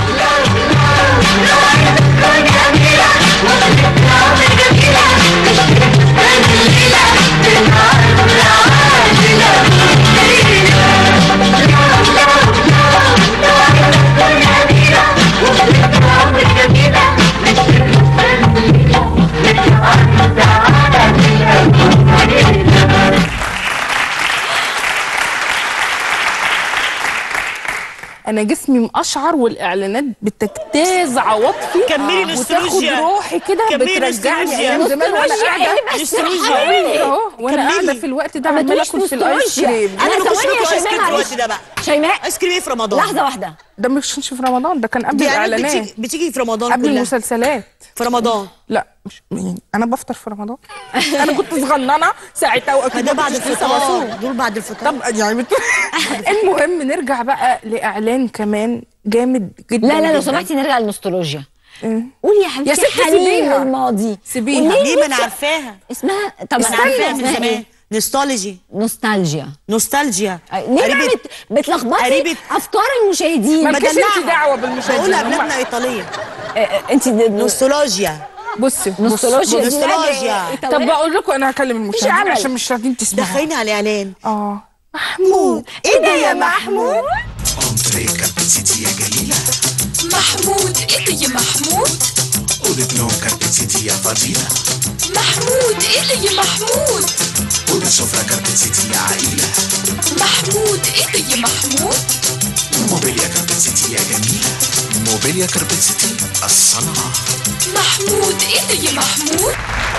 [SPEAKER 4] انا جسمي مقشعر والاعلانات بتجتاز عواطفي
[SPEAKER 3] كملي
[SPEAKER 4] وتاخد
[SPEAKER 3] نوستالجيا.
[SPEAKER 4] روحي كده
[SPEAKER 3] كملي
[SPEAKER 4] بترجعني
[SPEAKER 3] نوستالجيا.
[SPEAKER 4] ايام زمان وانا
[SPEAKER 3] نوستالجيا،
[SPEAKER 4] قاعده
[SPEAKER 3] إيه بس
[SPEAKER 4] نوستالجيا.
[SPEAKER 3] حقيقي.
[SPEAKER 4] اهو وانا
[SPEAKER 3] كملي.
[SPEAKER 4] قاعده في الوقت ده
[SPEAKER 1] ما
[SPEAKER 4] عماله
[SPEAKER 1] تقوليش
[SPEAKER 4] اكل في الايس
[SPEAKER 1] نوستالجيا.
[SPEAKER 4] كريم
[SPEAKER 1] أنا
[SPEAKER 3] انا
[SPEAKER 1] ثواني يا
[SPEAKER 3] بخش ايس
[SPEAKER 1] شيماء
[SPEAKER 3] كريم في
[SPEAKER 1] معلش.
[SPEAKER 3] الوقت ده بقى
[SPEAKER 1] شيماء
[SPEAKER 3] ايس كريم ايه في رمضان
[SPEAKER 1] لحظه واحده
[SPEAKER 4] ده مش كانش في رمضان ده كان قبل
[SPEAKER 3] دي اعلانات
[SPEAKER 4] الاعلانات
[SPEAKER 3] بتيجي, بتيجي في رمضان
[SPEAKER 4] قبل
[SPEAKER 3] كلها
[SPEAKER 4] المسلسلات
[SPEAKER 3] في رمضان
[SPEAKER 4] لا مش يعني انا بفطر في رمضان انا كنت صغننه ساعتها
[SPEAKER 3] ما
[SPEAKER 4] واكيد
[SPEAKER 3] ده
[SPEAKER 4] ما
[SPEAKER 3] بعد
[SPEAKER 4] كنتش لسه
[SPEAKER 3] الفطار
[SPEAKER 4] بصوم
[SPEAKER 3] دول بعد الفطار
[SPEAKER 4] طب يعني بت... المهم نرجع بقى لاعلان كمان جامد جدا
[SPEAKER 1] لا لا لو
[SPEAKER 4] جداً.
[SPEAKER 1] سمحتي نرجع للنوستالجيا
[SPEAKER 4] إيه؟
[SPEAKER 1] قولي يا حبيبتي
[SPEAKER 4] يا ستي
[SPEAKER 1] حنين
[SPEAKER 4] سيبيها.
[SPEAKER 1] الماضي
[SPEAKER 4] سيبيها.
[SPEAKER 1] قولي
[SPEAKER 3] ليه ما انا
[SPEAKER 1] نفسي-
[SPEAKER 3] عارفاها
[SPEAKER 1] اسمها طب
[SPEAKER 3] ما انا عارفاها من
[SPEAKER 1] اسمها
[SPEAKER 3] زمان
[SPEAKER 1] ايه؟
[SPEAKER 3] نوستالجي
[SPEAKER 1] نوستالجيا
[SPEAKER 3] نوستالجيا
[SPEAKER 1] ليه بقى
[SPEAKER 3] قريبة-
[SPEAKER 1] بت... بتلخبطي
[SPEAKER 3] قريبة-
[SPEAKER 1] افكار المشاهدين
[SPEAKER 4] مالكيش انت
[SPEAKER 3] بدلعها.
[SPEAKER 4] دعوه بالمشاهدين
[SPEAKER 3] بقولها
[SPEAKER 4] هم-
[SPEAKER 3] بلادنا ايطاليه
[SPEAKER 1] انت
[SPEAKER 3] نوستولوجيا
[SPEAKER 4] بصي بصي-
[SPEAKER 1] نوستولوجيا
[SPEAKER 4] بصي.
[SPEAKER 1] دي لعبة
[SPEAKER 3] نوستولوجيا.
[SPEAKER 1] إيطالية.
[SPEAKER 4] طب بقول لكم انا هكلم المشاهدين
[SPEAKER 1] عمل.
[SPEAKER 4] عشان مش راضيين تسمعوا
[SPEAKER 3] دخليني على الاعلان
[SPEAKER 4] اه محمود
[SPEAKER 3] ايه ده يا محمود
[SPEAKER 22] كاربتسيتي يا جميلة
[SPEAKER 11] محمود ايه ده يا محمود
[SPEAKER 22] أوضة نوم كاربتسيتي يا فضيلة
[SPEAKER 11] محمود ايه ده يا محمود
[SPEAKER 22] أوضة سفرة كاربتسيتي يا عائلة
[SPEAKER 11] محمود ايه ده يا محمود
[SPEAKER 22] موبيليا كاربتسيتي يا جميلة موبيليا كاربتسيتي الصنعة
[SPEAKER 11] محمود ايه ده يا محمود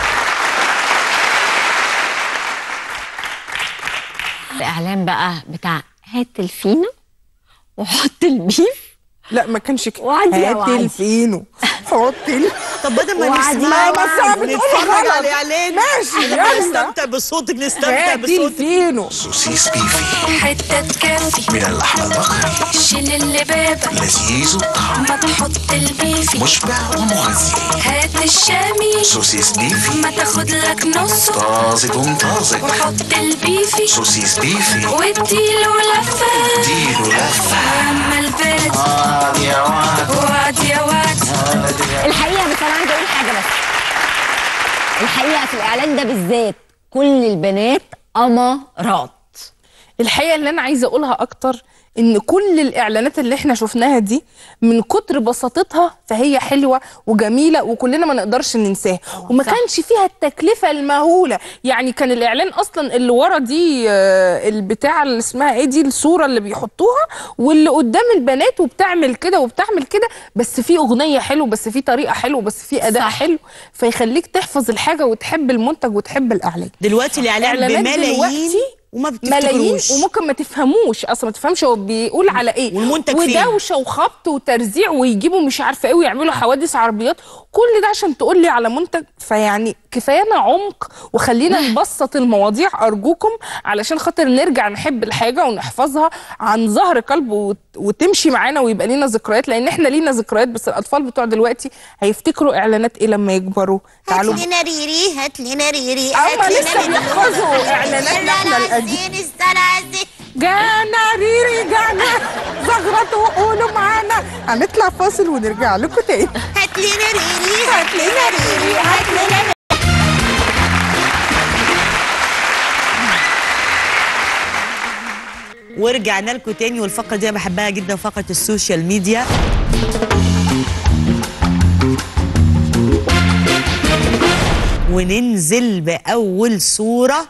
[SPEAKER 1] الاعلان بقى بتاع هات الفينو وحط البيف
[SPEAKER 4] لا ما كانش كده
[SPEAKER 1] وعدي يا
[SPEAKER 4] هات
[SPEAKER 1] وعدي.
[SPEAKER 4] الفينو حط ال-
[SPEAKER 3] طب بدل ما
[SPEAKER 1] وعدي
[SPEAKER 3] نسمع
[SPEAKER 1] يا
[SPEAKER 4] بس أنا بتقولي
[SPEAKER 3] نتفرج
[SPEAKER 4] غلط.
[SPEAKER 3] على الاعلان
[SPEAKER 4] ماشي،
[SPEAKER 3] بدل ما
[SPEAKER 4] يلا.
[SPEAKER 3] نستمتع بصوتك نستمتع
[SPEAKER 4] هات
[SPEAKER 3] بصوتك
[SPEAKER 4] الفينو
[SPEAKER 22] سوسيس بيفي
[SPEAKER 11] حتة تكفي
[SPEAKER 22] من اللحم البقري
[SPEAKER 11] شيل اللبابة
[SPEAKER 22] لذيذ الطعم
[SPEAKER 11] ما تحط البيفي
[SPEAKER 22] مشبع ومغذي
[SPEAKER 11] هات الشامي
[SPEAKER 22] سوسيس بيفي
[SPEAKER 11] ما تاخد لك نصه
[SPEAKER 22] طازج ومطازج
[SPEAKER 11] وحط البيفي
[SPEAKER 22] سوسيس بيفي
[SPEAKER 11] واديله لفة
[SPEAKER 22] اديله لفة
[SPEAKER 11] أما البلد
[SPEAKER 22] آه يا واد
[SPEAKER 11] وعد يا وعد
[SPEAKER 1] الحقيقه بس انا عايزه اقول حاجه بس الحقيقه في الاعلان ده بالذات كل البنات امارات
[SPEAKER 4] الحقيقه اللي انا عايزه اقولها اكتر ان كل الاعلانات اللي احنا شفناها دي من كتر بساطتها فهي حلوه وجميله وكلنا ما نقدرش ننساها وما كانش فيها التكلفه المهوله يعني كان الاعلان اصلا اللي ورا دي آه، البتاع اللي اسمها ايه دي الصوره اللي بيحطوها واللي قدام البنات وبتعمل كده وبتعمل كده بس في اغنيه حلو بس في طريقه حلو بس في اداء
[SPEAKER 1] صح.
[SPEAKER 4] حلو فيخليك تحفظ الحاجه وتحب المنتج وتحب الاعلان
[SPEAKER 3] دلوقتي الاعلان
[SPEAKER 4] إعلانات
[SPEAKER 3] بملايين
[SPEAKER 4] دلوقتي
[SPEAKER 3] وما
[SPEAKER 4] ملايين
[SPEAKER 3] بتفتكروش
[SPEAKER 4] وممكن ما تفهموش اصلا ما تفهمش هو بيقول على ايه
[SPEAKER 3] والمنتج فين؟
[SPEAKER 4] ودوشه وخبط وترزيع ويجيبوا مش عارفه ايه ويعملوا حوادث عربيات كل ده عشان تقول لي على منتج فيعني كفايانا عمق وخلينا نبسط المواضيع ارجوكم علشان خاطر نرجع نحب الحاجه ونحفظها عن ظهر قلب وت- وتمشي معانا ويبقى لينا ذكريات لان احنا لينا ذكريات بس الاطفال بتوع دلوقتي هيفتكروا اعلانات ايه لما يكبروا تعالوا
[SPEAKER 15] هات لنا ريري هات لنا ريري
[SPEAKER 4] هما
[SPEAKER 15] هات لنا
[SPEAKER 4] لسه
[SPEAKER 15] من
[SPEAKER 4] بيحفظوا
[SPEAKER 15] النور.
[SPEAKER 4] اعلاناتنا احنا القديمه
[SPEAKER 15] عايزين السنة عايزين
[SPEAKER 4] جانا ريري جانا زغرطوا وقولوا معانا هنطلع فاصل ونرجع لكم تاني
[SPEAKER 3] هات لنا ريري
[SPEAKER 4] هات لنا ريري هات لنا
[SPEAKER 3] ورجعنا لكم تاني والفقره دي انا بحبها جدا فقره السوشيال ميديا وننزل باول صوره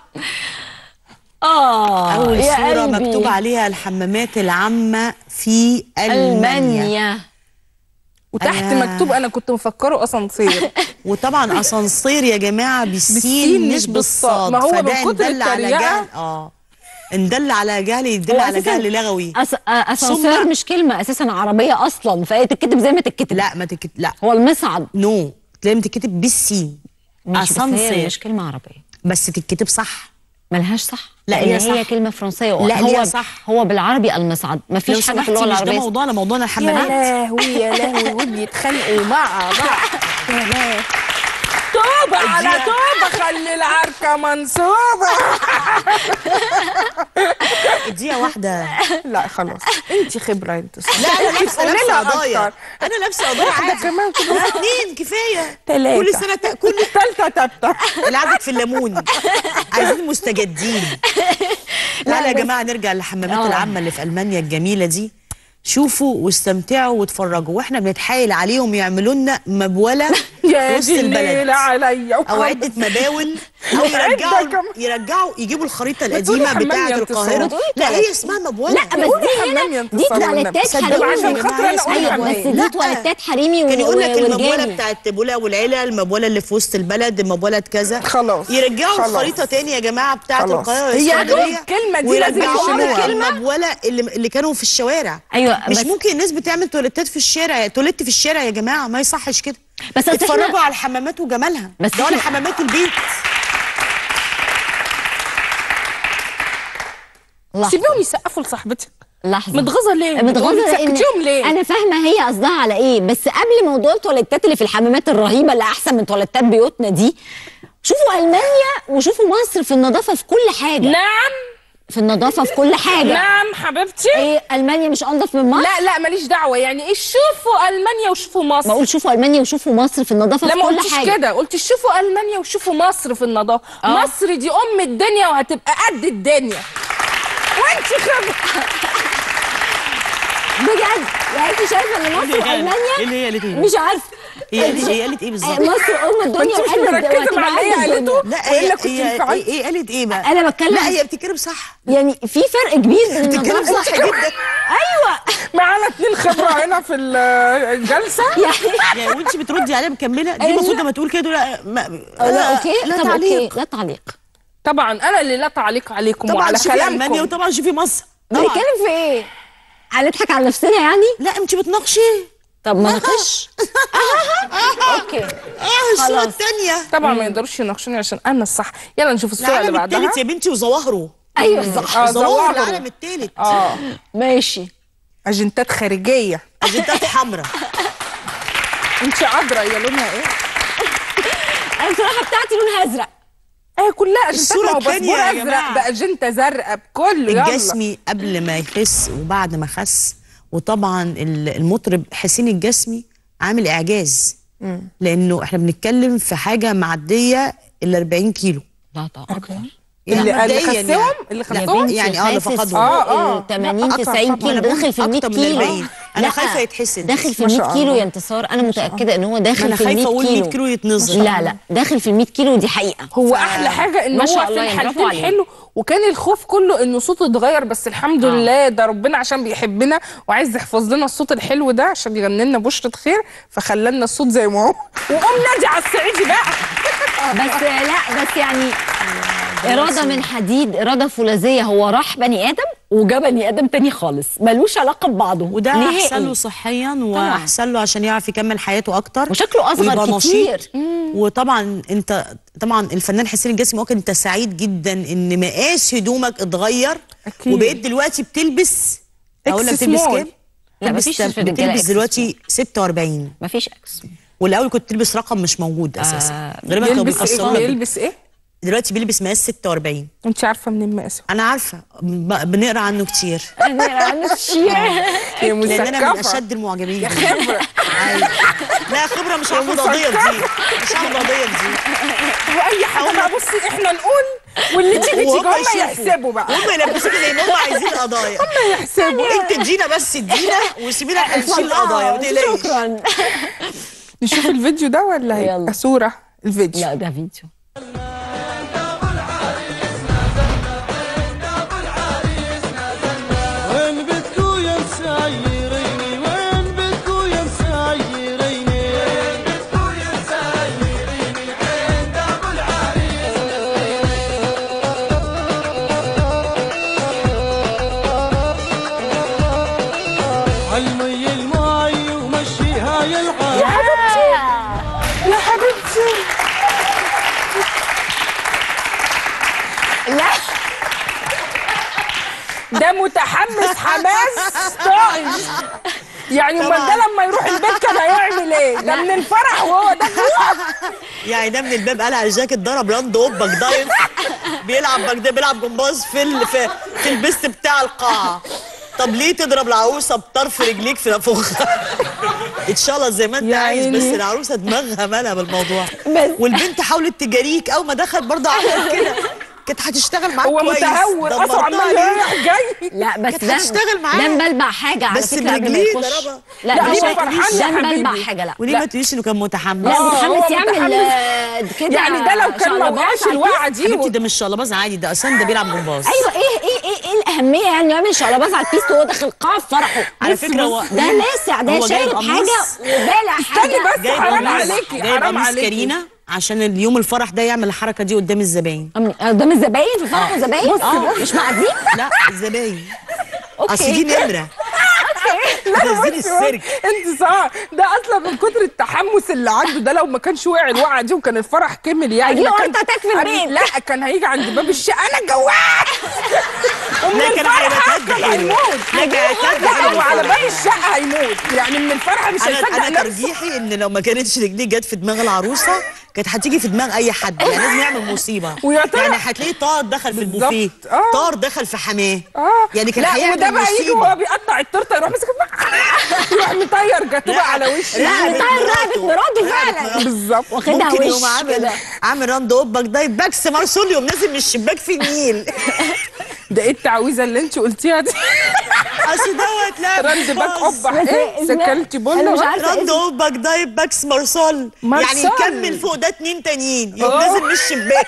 [SPEAKER 1] اه
[SPEAKER 3] اول
[SPEAKER 1] يا
[SPEAKER 3] صوره
[SPEAKER 1] قلبي.
[SPEAKER 3] مكتوب عليها الحمامات العامه في المانيا
[SPEAKER 1] المانيا
[SPEAKER 4] وتحت
[SPEAKER 3] أنا-
[SPEAKER 4] مكتوب انا كنت مفكره اسانسير
[SPEAKER 3] وطبعا اسانسير يا جماعه بالسين
[SPEAKER 4] بالسين
[SPEAKER 3] مش
[SPEAKER 4] مش بالصاد.
[SPEAKER 3] بالصاد
[SPEAKER 4] ما هو من
[SPEAKER 3] فده
[SPEAKER 4] كتر
[SPEAKER 3] إن دل على
[SPEAKER 4] التريقة.
[SPEAKER 3] جهل اه ان دل على جهل يدل
[SPEAKER 1] هو
[SPEAKER 3] على
[SPEAKER 1] أساساً
[SPEAKER 3] جهل لغوي
[SPEAKER 1] أس... اسانسير
[SPEAKER 3] ثم-
[SPEAKER 1] مش كلمه اساسا عربيه اصلا فهي تتكتب زي ما تتكتب
[SPEAKER 3] لا ما تكتب لا
[SPEAKER 1] هو المصعد
[SPEAKER 3] نو لازم تتكتب بالسين
[SPEAKER 1] مش بس هي
[SPEAKER 3] اسانسير
[SPEAKER 1] مش كلمه عربيه
[SPEAKER 3] بس تتكتب صح
[SPEAKER 1] ملهاش صح
[SPEAKER 3] لا،
[SPEAKER 1] لان
[SPEAKER 3] هي
[SPEAKER 1] هي
[SPEAKER 3] صح.
[SPEAKER 1] كلمه فرنسيه
[SPEAKER 3] لا،
[SPEAKER 1] هو
[SPEAKER 3] هي صح.
[SPEAKER 1] هو بالعربي المصعد
[SPEAKER 3] لو
[SPEAKER 1] مفيش حاجه في
[SPEAKER 3] سمحتي
[SPEAKER 1] اللغه
[SPEAKER 3] مش ده
[SPEAKER 1] العربيه
[SPEAKER 3] موضوعنا موضوعنا
[SPEAKER 4] يا
[SPEAKER 3] الحمامات
[SPEAKER 4] لهوي يا لهوي وبيتخانقوا مع بعض يا لهوي توبة على
[SPEAKER 3] اديها.
[SPEAKER 4] توبة خلي العركة منصوبة
[SPEAKER 3] اديها واحده
[SPEAKER 4] لا خلاص انت خبرة انت
[SPEAKER 3] لا انا لابسه
[SPEAKER 4] قولي
[SPEAKER 3] لابسه
[SPEAKER 4] لها
[SPEAKER 3] قضايا
[SPEAKER 4] أكتر.
[SPEAKER 3] انا لابسه قضايا
[SPEAKER 4] واحدة
[SPEAKER 3] عادي
[SPEAKER 4] كمان كده.
[SPEAKER 3] لا اتنين كفايه
[SPEAKER 4] تلاتة.
[SPEAKER 3] كل سنه ت... كل
[SPEAKER 4] تالتة تالتة
[SPEAKER 3] العدد في الليمون عايزين مستجدين تعالوا يا جماعه نرجع للحمامات
[SPEAKER 1] آه.
[SPEAKER 3] العامه اللي في المانيا الجميله دي شوفوا واستمتعوا واتفرجوا واحنا بنتحايل عليهم يعملوا لنا مبوله في
[SPEAKER 4] يا
[SPEAKER 3] وسط
[SPEAKER 4] دي
[SPEAKER 3] البلد
[SPEAKER 4] الليلة عليا
[SPEAKER 3] او عده مباول او
[SPEAKER 4] وعدة
[SPEAKER 3] يرجعوا
[SPEAKER 4] كمان.
[SPEAKER 3] يرجعوا يجيبوا الخريطه
[SPEAKER 4] بتقولي
[SPEAKER 3] القديمه
[SPEAKER 4] حمام
[SPEAKER 3] بتاعه
[SPEAKER 4] يا انتصار.
[SPEAKER 3] القاهره
[SPEAKER 4] بتقولي
[SPEAKER 3] لا
[SPEAKER 4] تواليت.
[SPEAKER 3] هي اسمها مبوله
[SPEAKER 1] لا بس
[SPEAKER 4] قولي
[SPEAKER 1] دي
[SPEAKER 4] حمام
[SPEAKER 1] هنا
[SPEAKER 4] يا
[SPEAKER 1] دي
[SPEAKER 4] انتصار والنبي.
[SPEAKER 1] تواليتات
[SPEAKER 3] صدقوا
[SPEAKER 1] حريمي
[SPEAKER 3] عشان خاطر أنا أقول
[SPEAKER 1] ايوه
[SPEAKER 3] حمام.
[SPEAKER 1] بس دي
[SPEAKER 3] لا.
[SPEAKER 1] تواليتات حريمي
[SPEAKER 3] كان يقول لك
[SPEAKER 1] و-
[SPEAKER 3] المبوله
[SPEAKER 1] ورجالي
[SPEAKER 3] بتاعت بولا والعيله المبوله اللي في وسط البلد المبوله كذا
[SPEAKER 4] خلاص.
[SPEAKER 3] يرجعوا
[SPEAKER 4] خلاص.
[SPEAKER 3] الخريطه تاني يا جماعه بتاعت
[SPEAKER 4] خلاص.
[SPEAKER 3] القاهره
[SPEAKER 4] هي
[SPEAKER 3] والاسكندريه
[SPEAKER 4] الكلمة دي لازم
[SPEAKER 3] ويرجعوا
[SPEAKER 4] يشيلوها.
[SPEAKER 3] المبوله اللي, اللي كانوا في الشوارع
[SPEAKER 1] ايوه
[SPEAKER 3] مش
[SPEAKER 1] بس
[SPEAKER 3] ممكن الناس بتعمل تواليتات في الشارع تواليت في الشارع يا جماعه ما يصحش كده
[SPEAKER 1] بس أصل
[SPEAKER 3] اتفرجوا
[SPEAKER 1] إحنا-
[SPEAKER 3] على الحمامات وجمالها
[SPEAKER 1] بس
[SPEAKER 3] ده ولا
[SPEAKER 1] إحنا-
[SPEAKER 3] حمامات البيت
[SPEAKER 1] لحظة.
[SPEAKER 4] سيبيهم يسقفوا لصاحبتك
[SPEAKER 1] لحظه
[SPEAKER 4] متغاظة ليه؟
[SPEAKER 1] متغاظه لان
[SPEAKER 4] بتسكتيهم ليه؟
[SPEAKER 1] انا فاهمه هي قصدها على ايه بس قبل موضوع التواليتات اللي في الحمامات الرهيبه اللي احسن من تواليتات بيوتنا دي شوفوا المانيا وشوفوا مصر في النظافه في كل حاجه
[SPEAKER 4] نعم
[SPEAKER 1] في النظافه في كل حاجه
[SPEAKER 4] نعم حبيبتي
[SPEAKER 1] ايه المانيا مش انضف من مصر
[SPEAKER 4] لا لا ماليش دعوة يعني ايه شوفوا ألمانيا وشوفوا مصر
[SPEAKER 1] بقول شوفوا المانيا وشوفوا مصر في النظافه
[SPEAKER 4] لا
[SPEAKER 1] في
[SPEAKER 4] ما
[SPEAKER 1] كل
[SPEAKER 4] قلتش
[SPEAKER 1] حاجه
[SPEAKER 4] كده قلت شوفوا ألمانيا وشوفوا مصر في النظافة
[SPEAKER 1] آه.
[SPEAKER 4] مصر دي أم الدنيا وهتبقى قد الدنيا وانت خبرة
[SPEAKER 1] بجد يعني انت شايفه ان مصر
[SPEAKER 3] ايه
[SPEAKER 1] والمانيا
[SPEAKER 3] اللي هي قالت ايه
[SPEAKER 1] مش عارفه
[SPEAKER 3] هي قالت هي قالت ايه بالظبط
[SPEAKER 1] مصر ام الدنيا
[SPEAKER 4] انت مش
[SPEAKER 1] وقد
[SPEAKER 4] مركزة
[SPEAKER 1] وهتبقى
[SPEAKER 4] مع اللي هي
[SPEAKER 1] قد الدنيا.
[SPEAKER 4] قالته
[SPEAKER 3] لا
[SPEAKER 4] وإلا
[SPEAKER 3] هي
[SPEAKER 4] كنت
[SPEAKER 3] هي
[SPEAKER 4] انفعلت.
[SPEAKER 3] ايه ايه قالت ايه بقى
[SPEAKER 1] انا بتكلم
[SPEAKER 3] لا هي بتتكلم صح
[SPEAKER 1] يعني في فرق كبير بين
[SPEAKER 3] بتتكلم
[SPEAKER 1] النظافه
[SPEAKER 3] صح جدا
[SPEAKER 1] ايوه
[SPEAKER 4] معانا اتنين خبرة هنا في الجلسة
[SPEAKER 1] يعني
[SPEAKER 3] يعني وانت بتردي عليها مكمله دي
[SPEAKER 1] أيوة.
[SPEAKER 3] المفروض لما تقول كده لا ما
[SPEAKER 1] لا اوكي
[SPEAKER 3] لا
[SPEAKER 1] طب
[SPEAKER 3] تعليق
[SPEAKER 1] اوكي لا تعليق
[SPEAKER 4] طبعا أنا اللي لا تعليق عليكم
[SPEAKER 3] طبعا
[SPEAKER 4] وعلى
[SPEAKER 3] شوفي المانيا
[SPEAKER 4] كلامكم
[SPEAKER 3] وطبعا شوفي مصر طبعا
[SPEAKER 1] بنتكلم في ايه هنضحك على نفسنا يعني
[SPEAKER 3] لا انت بتناقشي
[SPEAKER 1] طب ما ناقش اوكي
[SPEAKER 3] اه الصوره
[SPEAKER 1] خلاص.
[SPEAKER 3] الثانيه
[SPEAKER 4] طبعا ما يقدروش يناقشوني عشان أنا الصح يلا نشوف الصورة اللي
[SPEAKER 3] العالم
[SPEAKER 4] بعدها
[SPEAKER 3] الثالث يا بنتي وظواهره
[SPEAKER 1] ايوه صح
[SPEAKER 4] آه،
[SPEAKER 3] ظواهر
[SPEAKER 4] ظواهره.
[SPEAKER 3] العالم الثالث
[SPEAKER 4] اه
[SPEAKER 1] ماشي
[SPEAKER 4] أجنتات خارجية
[SPEAKER 3] اجندات حمراء
[SPEAKER 4] انت عذرة يا لونها ايه؟
[SPEAKER 1] انا الصراحه بتاعتي لونها ازرق
[SPEAKER 4] ايه كلها اجنتات
[SPEAKER 3] الصورة
[SPEAKER 4] ما هو
[SPEAKER 3] التانية
[SPEAKER 4] باسبور
[SPEAKER 3] يا
[SPEAKER 4] ازرق
[SPEAKER 3] جماعة.
[SPEAKER 4] باجنته زرقاء بكله يلا
[SPEAKER 3] الجسمي قبل ما يخس وبعد ما خس وطبعا ال- المطرب حسين الجسمي عامل اعجاز لانه احنا بنتكلم في حاجه معديه ال 40 كيلو
[SPEAKER 1] لا طبعا
[SPEAKER 4] اللي اللي
[SPEAKER 3] مبدئياً
[SPEAKER 4] خسهم اللي
[SPEAKER 1] يا
[SPEAKER 4] خسهم
[SPEAKER 1] بنتي
[SPEAKER 3] يعني اه اللي
[SPEAKER 1] خاسس
[SPEAKER 3] فقدهم.
[SPEAKER 4] آه، آه.
[SPEAKER 1] ال 80
[SPEAKER 4] لا،
[SPEAKER 1] 90
[SPEAKER 4] أكتر
[SPEAKER 1] كيلو
[SPEAKER 3] أنا بقول
[SPEAKER 1] داخل في ال 100
[SPEAKER 3] أكتر من
[SPEAKER 1] كيلو
[SPEAKER 3] 40. أنا
[SPEAKER 1] لا،
[SPEAKER 3] خايفة يتحسن.
[SPEAKER 1] داخل في
[SPEAKER 4] ما
[SPEAKER 1] ال
[SPEAKER 4] شاء
[SPEAKER 1] 100 كيلو
[SPEAKER 4] الله.
[SPEAKER 1] يا انتصار انا متاكده ان هو
[SPEAKER 3] ما
[SPEAKER 1] داخل
[SPEAKER 3] أنا
[SPEAKER 1] في ال
[SPEAKER 3] خايفة
[SPEAKER 1] 100
[SPEAKER 3] أقول
[SPEAKER 1] كيلو
[SPEAKER 3] 100 كيلو يتنزل.
[SPEAKER 1] لا لا داخل في ال 100 كيلو دي حقيقه
[SPEAKER 4] هو احلى حاجه ان
[SPEAKER 1] ما
[SPEAKER 4] هو
[SPEAKER 1] شاء
[SPEAKER 4] في
[SPEAKER 1] الله يعني برافو
[SPEAKER 4] الحالتين
[SPEAKER 1] عليه.
[SPEAKER 4] حلو وكان الخوف كله انه صوته اتغير بس الحمد لله ده ربنا عشان بيحبنا وعايز يحفظ لنا الصوت الحلو ده عشان يغني لنا بشرة خير فخلى الصوت زي ما هو وقوم نادي على الصعيدي بقى
[SPEAKER 1] بس لا بس يعني إرادة من حديد إرادة فولاذية هو راح بني آدم وجا بني آدم تاني خالص ملوش علاقة ببعضه
[SPEAKER 3] وده
[SPEAKER 1] نهائي.
[SPEAKER 3] احسن له صحيا واحسن له عشان يعرف يكمل حياته اكتر
[SPEAKER 1] وشكله أصغر
[SPEAKER 3] ويبقى
[SPEAKER 1] كتير.
[SPEAKER 3] نشيط. وطبعا انت طبعا الفنان حسين الجسمي هو كان انت سعيد جدا ان مقاس هدومك اتغير
[SPEAKER 4] أكيد.
[SPEAKER 3] وبقيت دلوقتي بتلبس اقول لك
[SPEAKER 4] إكس
[SPEAKER 3] تلبس
[SPEAKER 4] سمول.
[SPEAKER 3] كام؟
[SPEAKER 1] لا،
[SPEAKER 3] تلبس-
[SPEAKER 1] مفيش في الرجالة
[SPEAKER 3] بتلبس
[SPEAKER 1] إكس
[SPEAKER 3] دلوقتي 46
[SPEAKER 1] مفيش أكس
[SPEAKER 3] والاول كنت تلبس رقم مش موجود اساسا
[SPEAKER 1] آه،
[SPEAKER 3] غالبا كانوا
[SPEAKER 4] يلبس ايه
[SPEAKER 3] بيكسروا لك
[SPEAKER 4] يلبس ايه
[SPEAKER 3] دلوقتي بيلبس مقاس 46
[SPEAKER 4] انت عارفه منين مقاسه
[SPEAKER 3] انا عارفه ب- بنقرا عنه كتير
[SPEAKER 1] بنقرا عنه كتير.
[SPEAKER 4] هي
[SPEAKER 3] لان انا من
[SPEAKER 4] مثقفة.
[SPEAKER 3] اشد المعجبين
[SPEAKER 4] يا
[SPEAKER 3] بيه.
[SPEAKER 4] خبرة.
[SPEAKER 3] أيوة. لا خبره مش هاخد قضيه في دي مش هاخد قضيه في دي
[SPEAKER 4] واي حاجه بقى بصي احنا نقول واللي تيجي تيجي
[SPEAKER 3] وهم
[SPEAKER 4] هم
[SPEAKER 3] يشوفوا.
[SPEAKER 4] يحسبوا بقى
[SPEAKER 3] هم يلبسوك زي ما هم عايزين القضايا
[SPEAKER 4] هم يحسبوا
[SPEAKER 3] انت ادينا بس ادينا وسيبينا احنا نشيل القضايا ما تقلقيش
[SPEAKER 1] شكرا
[SPEAKER 4] نشوف الفيديو ده ولا هيبقى صوره الفيديو
[SPEAKER 1] لا ده فيديو
[SPEAKER 2] وين بتكو يا مسايريني وين بتكو يا مسايريني وين بتكو يا مسايريني عند ابو العريس علمي الماي ومشيها يا العريس
[SPEAKER 4] يا حبيبتي يا حبيبتي لا ده متحمس حماس طائش يعني امال ده لما يروح البيت كان هيعمل ايه؟ ده من الفرح وهو ده
[SPEAKER 3] يعني ده من الباب قلع الجاكيت ضرب راند اوبك دايف بيلعب بجد بيلعب جمباز في ال... في, في البست بتاع القاعه طب ليه تضرب العروسه بطرف رجليك في نافوخها ان شاء الله زي ما انت عايز بس
[SPEAKER 4] عيني.
[SPEAKER 3] العروسه دماغها مالها بالموضوع والبنت حاولت تجاريك اول ما دخل برضه عملت كده كانت هتشتغل معاك
[SPEAKER 4] هو
[SPEAKER 3] كويس
[SPEAKER 4] متهور اصلا
[SPEAKER 3] دمرتها
[SPEAKER 4] عمال
[SPEAKER 3] ليه؟
[SPEAKER 4] رايح جاي
[SPEAKER 1] لا بس
[SPEAKER 3] كانت
[SPEAKER 1] ده
[SPEAKER 3] هتشتغل معاه.
[SPEAKER 1] ده مبلبع حاجه على
[SPEAKER 3] بس
[SPEAKER 1] فكره قبل ما
[SPEAKER 3] برجليه
[SPEAKER 1] يخش
[SPEAKER 3] ضربها.
[SPEAKER 1] لا
[SPEAKER 3] لا،
[SPEAKER 1] ده
[SPEAKER 3] هو
[SPEAKER 1] شكل-
[SPEAKER 3] فرحان
[SPEAKER 1] ده
[SPEAKER 3] يا
[SPEAKER 1] مبلبع
[SPEAKER 3] حبيبي.
[SPEAKER 1] حاجه لا
[SPEAKER 3] وليه ما تقوليش انه كان متحمس
[SPEAKER 1] لا
[SPEAKER 4] آه،
[SPEAKER 1] متحمس
[SPEAKER 4] هو
[SPEAKER 1] يعمل
[SPEAKER 4] متحمس.
[SPEAKER 1] آه، كده
[SPEAKER 4] يعني ده لو كان ما
[SPEAKER 1] شقلباظ
[SPEAKER 4] وقعش
[SPEAKER 1] على
[SPEAKER 4] الوقعه دي
[SPEAKER 3] حبيبتي ده مش شقلباز عادي ده اصلا ده بيلعب جمباز
[SPEAKER 1] ايوه ايه ايه ايه ايه الاهميه يعني يعمل شقلباز على البيست وهو داخل قاعه في فرحه
[SPEAKER 3] على
[SPEAKER 1] بص
[SPEAKER 3] فكرة هو-
[SPEAKER 1] بص، ده لاسع ده
[SPEAKER 3] هو جايب
[SPEAKER 1] شارب
[SPEAKER 3] قميص.
[SPEAKER 1] حاجه وبالع
[SPEAKER 4] استني
[SPEAKER 1] حاجه
[SPEAKER 4] بس
[SPEAKER 3] جايب
[SPEAKER 4] حرام
[SPEAKER 3] قميص-
[SPEAKER 4] عليكي
[SPEAKER 3] جايب
[SPEAKER 4] حرام
[SPEAKER 3] قميص
[SPEAKER 4] عليكي
[SPEAKER 3] كارينا عشان اليوم الفرح ده يعمل الحركه دي قدام الزباين
[SPEAKER 1] قدام الزباين في فرح الزباين اه مش معدين
[SPEAKER 3] لا الزباين
[SPEAKER 1] اوكي
[SPEAKER 3] اصل دي نمره
[SPEAKER 4] لا
[SPEAKER 3] نازلين
[SPEAKER 4] بصي
[SPEAKER 3] السيرك.
[SPEAKER 4] انت صح ده اصلا من كتر التحمس اللي عنده ده لو ما كانش وقع الوقعه دي وكان الفرح كمل يعني
[SPEAKER 1] هيجيله
[SPEAKER 4] ما كان-
[SPEAKER 1] هارت اتاك في البيت.
[SPEAKER 4] لا كان هيجي عند باب الشقه انا جوعت ومن
[SPEAKER 3] لا، كان
[SPEAKER 4] الفرحه
[SPEAKER 3] هيبقى
[SPEAKER 4] كان
[SPEAKER 3] حلو.
[SPEAKER 4] هيموت
[SPEAKER 3] لا، كان هيبقى
[SPEAKER 4] لا
[SPEAKER 3] حلو
[SPEAKER 4] هو على
[SPEAKER 3] الفرح.
[SPEAKER 4] باب الشقه هيموت يعني من الفرحه مش
[SPEAKER 3] انا
[SPEAKER 4] هيصدق
[SPEAKER 3] انا
[SPEAKER 4] نفسه
[SPEAKER 3] ترجيحي ان لو ما كانتش رجليه جت في دماغ العروسه كانت هتيجي في دماغ اي حد يعني لازم يعمل مصيبه
[SPEAKER 4] ويا ترى-
[SPEAKER 3] يعني هتلاقيه طار دخل في البوفيه
[SPEAKER 4] آه.
[SPEAKER 3] طار دخل في حماه
[SPEAKER 4] اه
[SPEAKER 3] يعني كان
[SPEAKER 4] لا
[SPEAKER 3] هيعمل
[SPEAKER 4] وده بقى يجي
[SPEAKER 3] مصيبة.
[SPEAKER 4] وهو بيقطع التورته يروح ماسك يروح مطير جاتوه على وشه
[SPEAKER 1] لا
[SPEAKER 3] رقبة
[SPEAKER 1] مطير رقبه
[SPEAKER 3] مراته.
[SPEAKER 1] مراته
[SPEAKER 3] رقبة
[SPEAKER 1] فعلا
[SPEAKER 3] مراته.
[SPEAKER 4] بالظبط
[SPEAKER 1] واخدها
[SPEAKER 3] ممكن
[SPEAKER 1] وش
[SPEAKER 3] يقوم عامل
[SPEAKER 1] كده.
[SPEAKER 3] عامل راند اوبك ده باكس مارسول يقوم نازل من الشباك في النيل
[SPEAKER 4] ده ايه التعويذه اللي انت قلتيها دي
[SPEAKER 3] اصل دوت لا
[SPEAKER 4] راند باك
[SPEAKER 3] باظ.
[SPEAKER 4] قبح
[SPEAKER 1] بس
[SPEAKER 4] ايه
[SPEAKER 1] إيه-
[SPEAKER 4] سكلتي
[SPEAKER 1] أنا
[SPEAKER 4] بن
[SPEAKER 1] مش عارفة
[SPEAKER 3] راند اوبك دايب باكس مارسول
[SPEAKER 4] مارسول.
[SPEAKER 3] يعني يكمل فوق ده اتنين تانيين يقوم
[SPEAKER 4] آه.
[SPEAKER 3] نازل من الشباك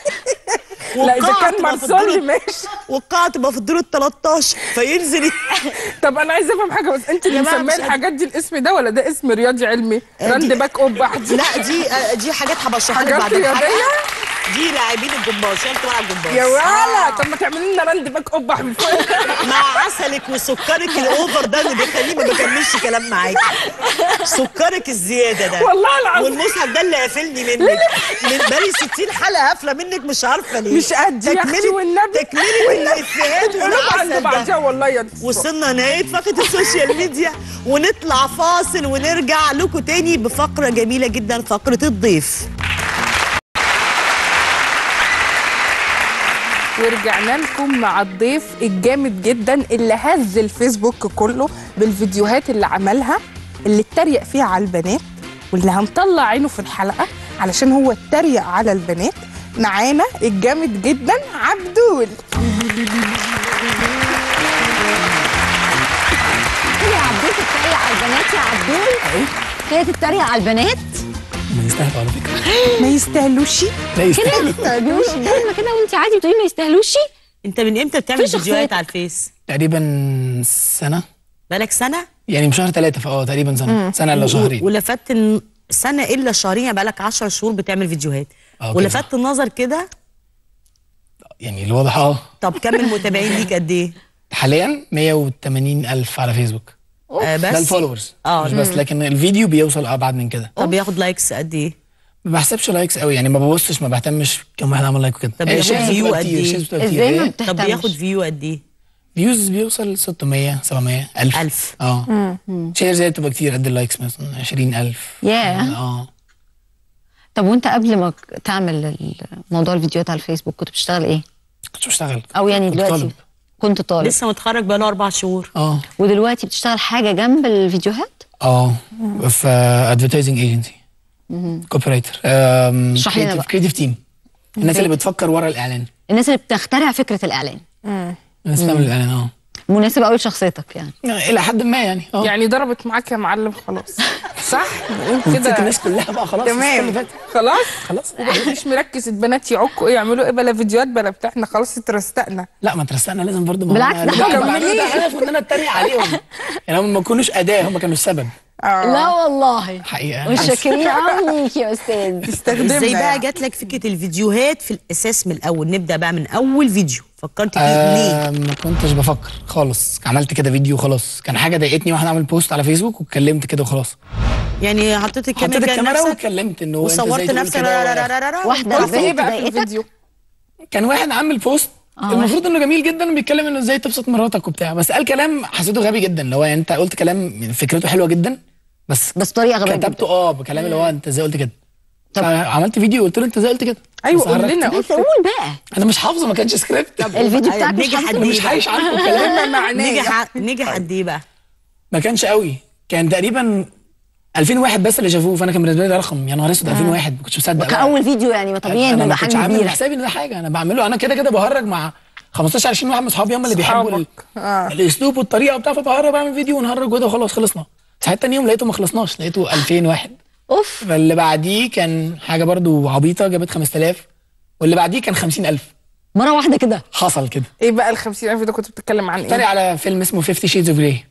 [SPEAKER 4] لا اذا
[SPEAKER 3] والقاعة
[SPEAKER 4] كان
[SPEAKER 3] تبقى في
[SPEAKER 4] مارسول
[SPEAKER 3] الدور-
[SPEAKER 4] ماشي
[SPEAKER 3] والقاعة تبقى في الدور ال 13 فينزل
[SPEAKER 4] طب انا عايزه افهم حاجه بس انت اللي
[SPEAKER 3] جماعة
[SPEAKER 4] مسميه
[SPEAKER 3] مش
[SPEAKER 4] الحاجات دي الاسم ده ولا ده اسم رياضي علمي راند باك قبح دي
[SPEAKER 3] لا دي آه، دي حاجات هبشرحها لك
[SPEAKER 4] حاجات
[SPEAKER 3] بعد الحلقة
[SPEAKER 4] رياضية؟
[SPEAKER 3] دي لاعبين الجمباز عشان تلعب جمباز
[SPEAKER 4] يا ولا
[SPEAKER 3] آه.
[SPEAKER 4] طب ما تعملي لنا راند باك قبح من فوق
[SPEAKER 3] مع عسلك وسكرك الاوفر ده اللي بيخليه ما بكملش كلام معاك سكرك الزياده ده
[SPEAKER 4] والله العظيم.
[SPEAKER 3] والمصحف ده اللي قافلني منك من بالي 60 حلقه قافله منك مش عارفه ليه
[SPEAKER 4] مش قد يا اختي والنبي
[SPEAKER 3] تكملي الافيهات
[SPEAKER 4] القلوب عند
[SPEAKER 3] والعسل
[SPEAKER 4] بعضها
[SPEAKER 3] ده
[SPEAKER 4] والله يا
[SPEAKER 3] وصلنا نهايه فقره السوشيال ميديا ونطلع فاصل ونرجع لكم تاني بفقره جميله جدا فقره الضيف
[SPEAKER 4] ورجعنا لكم مع الضيف الجامد جدا اللي هز الفيسبوك كله بالفيديوهات اللي عملها اللي اتريق فيها على البنات واللي هنطلع عينه في الحلقه علشان هو اتريق على البنات معانا الجامد جدا عبدول
[SPEAKER 1] يا عبدول تتريق على البنات يا عبدول هي تتريق على البنات
[SPEAKER 5] ما يستاهلوا على فكره
[SPEAKER 4] ما يستاهلوش
[SPEAKER 5] لا
[SPEAKER 1] كده
[SPEAKER 5] يستاهلوا
[SPEAKER 1] ما يستاهلوش دايما كده وانت عادي بتقولي ما يستاهلوش
[SPEAKER 3] انت من امتى بتعمل
[SPEAKER 1] في شخصيات.
[SPEAKER 3] فيديوهات على الفيس
[SPEAKER 5] تقريبا سنه
[SPEAKER 3] بالك سنه
[SPEAKER 5] يعني من شهر ثلاثة فاه تقريبا سنه سنه الا شهرين
[SPEAKER 3] ولفت الن- سنه الا شهرين يعني بقالك 10 شهور بتعمل فيديوهات
[SPEAKER 5] اه كده.
[SPEAKER 3] ولفت النظر كده
[SPEAKER 5] يعني الواضح اه
[SPEAKER 3] طب كم المتابعين ليك قد ايه؟
[SPEAKER 5] حاليا 180 الف على فيسبوك
[SPEAKER 3] آه
[SPEAKER 5] ده
[SPEAKER 3] بس
[SPEAKER 5] الفولورز
[SPEAKER 3] اه
[SPEAKER 5] مش بس لكن الفيديو بيوصل ابعد من كده
[SPEAKER 3] طب بياخد لايكس قد ايه؟
[SPEAKER 5] ما بحسبش لايكس قوي يعني ما ببصش ما بهتمش كم واحد عمل لايك وكده
[SPEAKER 3] طب
[SPEAKER 5] هي
[SPEAKER 3] بياخد
[SPEAKER 5] shares
[SPEAKER 3] فيو
[SPEAKER 5] بتبقى
[SPEAKER 3] قد
[SPEAKER 5] كتير،
[SPEAKER 3] ايه؟
[SPEAKER 5] shares بتبقى كتير.
[SPEAKER 1] ازاي ما
[SPEAKER 5] إيه؟
[SPEAKER 1] بتهتمش
[SPEAKER 3] طب بياخد فيو قد ايه؟
[SPEAKER 5] فيوز بيوصل 600 700 1000
[SPEAKER 3] 1000
[SPEAKER 5] اه شير زي بتبقى كتير قد اللايكس مثلا 20000
[SPEAKER 1] ياه
[SPEAKER 5] اه
[SPEAKER 1] طب وانت قبل ما ك- تعمل ال- موضوع الفيديوهات على الفيسبوك كنت بتشتغل ايه؟
[SPEAKER 5] كنت بشتغل
[SPEAKER 1] او يعني
[SPEAKER 5] كنت
[SPEAKER 1] دلوقتي
[SPEAKER 5] طالب.
[SPEAKER 1] كنت طالب
[SPEAKER 3] لسه متخرج بقاله اربع شهور
[SPEAKER 5] اه
[SPEAKER 1] ودلوقتي بتشتغل حاجه جنب الفيديوهات؟
[SPEAKER 5] اه في ادفرتايزنج ايجنسي كوبريتور
[SPEAKER 1] اشرح لنا بقى.
[SPEAKER 5] كريتيف تيم الناس اللي بتفكر ورا الاعلان
[SPEAKER 1] الناس اللي بتخترع فكره الاعلان
[SPEAKER 5] الناس بتعمل الاعلان اه
[SPEAKER 1] مناسب قوي لشخصيتك يعني
[SPEAKER 5] الى حد ما يعني اه
[SPEAKER 4] يعني ضربت معاك يا معلم خلاص صح نقول
[SPEAKER 5] ونسيت
[SPEAKER 4] كده
[SPEAKER 5] الناس كلها بقى خلاص السنة اللي
[SPEAKER 4] تمام
[SPEAKER 5] فاتت.
[SPEAKER 4] خلاص
[SPEAKER 5] خلاص
[SPEAKER 4] مش مركز البنات يعكوا ايه يعملوا ايه بلا فيديوهات بلا بتاع احنا خلاص اترستقنا
[SPEAKER 5] لا ما ترستقنا لازم برضو
[SPEAKER 1] بالعكس، ده
[SPEAKER 5] ده
[SPEAKER 1] حاجة
[SPEAKER 5] بعمله
[SPEAKER 4] مكملين.
[SPEAKER 5] ده هدف ان انا اتريق عليهم يعني هم ما كانوش اداه هم كانوا السبب
[SPEAKER 1] لا والله
[SPEAKER 5] حقيقه
[SPEAKER 1] مش شاكرين قوي ليك يا استاذ
[SPEAKER 4] استخدمنا
[SPEAKER 3] ازاي بقى
[SPEAKER 4] يعني.
[SPEAKER 3] جات لك فكره الفيديوهات في الاساس من الاول نبدا بقى من اول فيديو فكرت فيه ليه
[SPEAKER 5] آه ما كنتش بفكر خالص عملت كده فيديو خلاص كان حاجه ضايقتني واحد عمل بوست على فيسبوك واتكلمت كده وخلاص
[SPEAKER 3] يعني حطيت الكاميرا
[SPEAKER 5] حطيت
[SPEAKER 3] كده
[SPEAKER 5] الكاميرا
[SPEAKER 3] لنفسك
[SPEAKER 5] واتكلمت انه هو انت
[SPEAKER 3] وصورت
[SPEAKER 5] ازاي تقول
[SPEAKER 3] نفسك
[SPEAKER 5] كده
[SPEAKER 3] را- را- را- را- را-
[SPEAKER 1] واحده
[SPEAKER 3] وقلت
[SPEAKER 4] ايه
[SPEAKER 1] البنت
[SPEAKER 4] بقى في
[SPEAKER 1] ضايقتك
[SPEAKER 4] الفيديو
[SPEAKER 5] كان واحد عامل بوست
[SPEAKER 1] آه،
[SPEAKER 5] المفروض انه جميل جدا وبيتكلم انه ازاي تبسط مراتك وبتاع بس قال كلام حسيته غبي جدا اللي هو يعني انت قلت كلام فكرته حلوه جدا بس
[SPEAKER 1] بس بطريقه غبيه جدا
[SPEAKER 5] كتبته اه بكلام اللي هو انت ازاي قلت كده طب عملت فيديو قلت له انت ازاي قلت كده
[SPEAKER 4] ايوه
[SPEAKER 5] بس
[SPEAKER 4] قول
[SPEAKER 5] عرفت.
[SPEAKER 4] لنا
[SPEAKER 1] بس
[SPEAKER 4] قول
[SPEAKER 1] قول بقى
[SPEAKER 5] انا مش حافظه ما كانش سكريبت
[SPEAKER 1] الفيديو بتاعك مش
[SPEAKER 3] نجح
[SPEAKER 1] حافظه؟
[SPEAKER 3] قد
[SPEAKER 5] مش
[SPEAKER 3] ايه
[SPEAKER 5] عايش
[SPEAKER 3] بقى؟
[SPEAKER 5] عنكم الكلام
[SPEAKER 4] ما معناه
[SPEAKER 3] نجح نجح قد ايه بقى
[SPEAKER 5] ما كانش قوي كان تقريبا 2000 واحد بس اللي شافوه فانا كان بالنسبه لي ده رقم يا نهار اسود 2000 واحد ما كنتش مصدق بقى.
[SPEAKER 1] كأول فيديو يعني ما طبيعي
[SPEAKER 5] انا
[SPEAKER 1] انه
[SPEAKER 5] ما
[SPEAKER 1] يبقى
[SPEAKER 5] كنتش
[SPEAKER 1] حاجه
[SPEAKER 5] عامل
[SPEAKER 1] كبيره
[SPEAKER 5] حسابي ان ده حاجه انا بعمله انا كده كده بهرج مع 15 20 واحد من اصحابي هم اللي بيحبوا ال-
[SPEAKER 4] صحابك. آه.
[SPEAKER 5] الاسلوب والطريقه وبتاع فبهرج بعمل فيديو ونهرج وده وخلاص خلصنا ساعات تاني يوم لقيته ما خلصناش لقيته 2000 واحد
[SPEAKER 1] اوف
[SPEAKER 5] فاللي بعديه كان حاجه برضو عبيطه جابت 5000 واللي بعديه كان 50000
[SPEAKER 1] مره واحده كده
[SPEAKER 5] حصل كده
[SPEAKER 4] ايه بقى ال 50000 ده كنت بتتكلم عن
[SPEAKER 5] اتريق
[SPEAKER 4] ايه؟
[SPEAKER 5] على فيلم اسمه 50 شيدز اوف جراي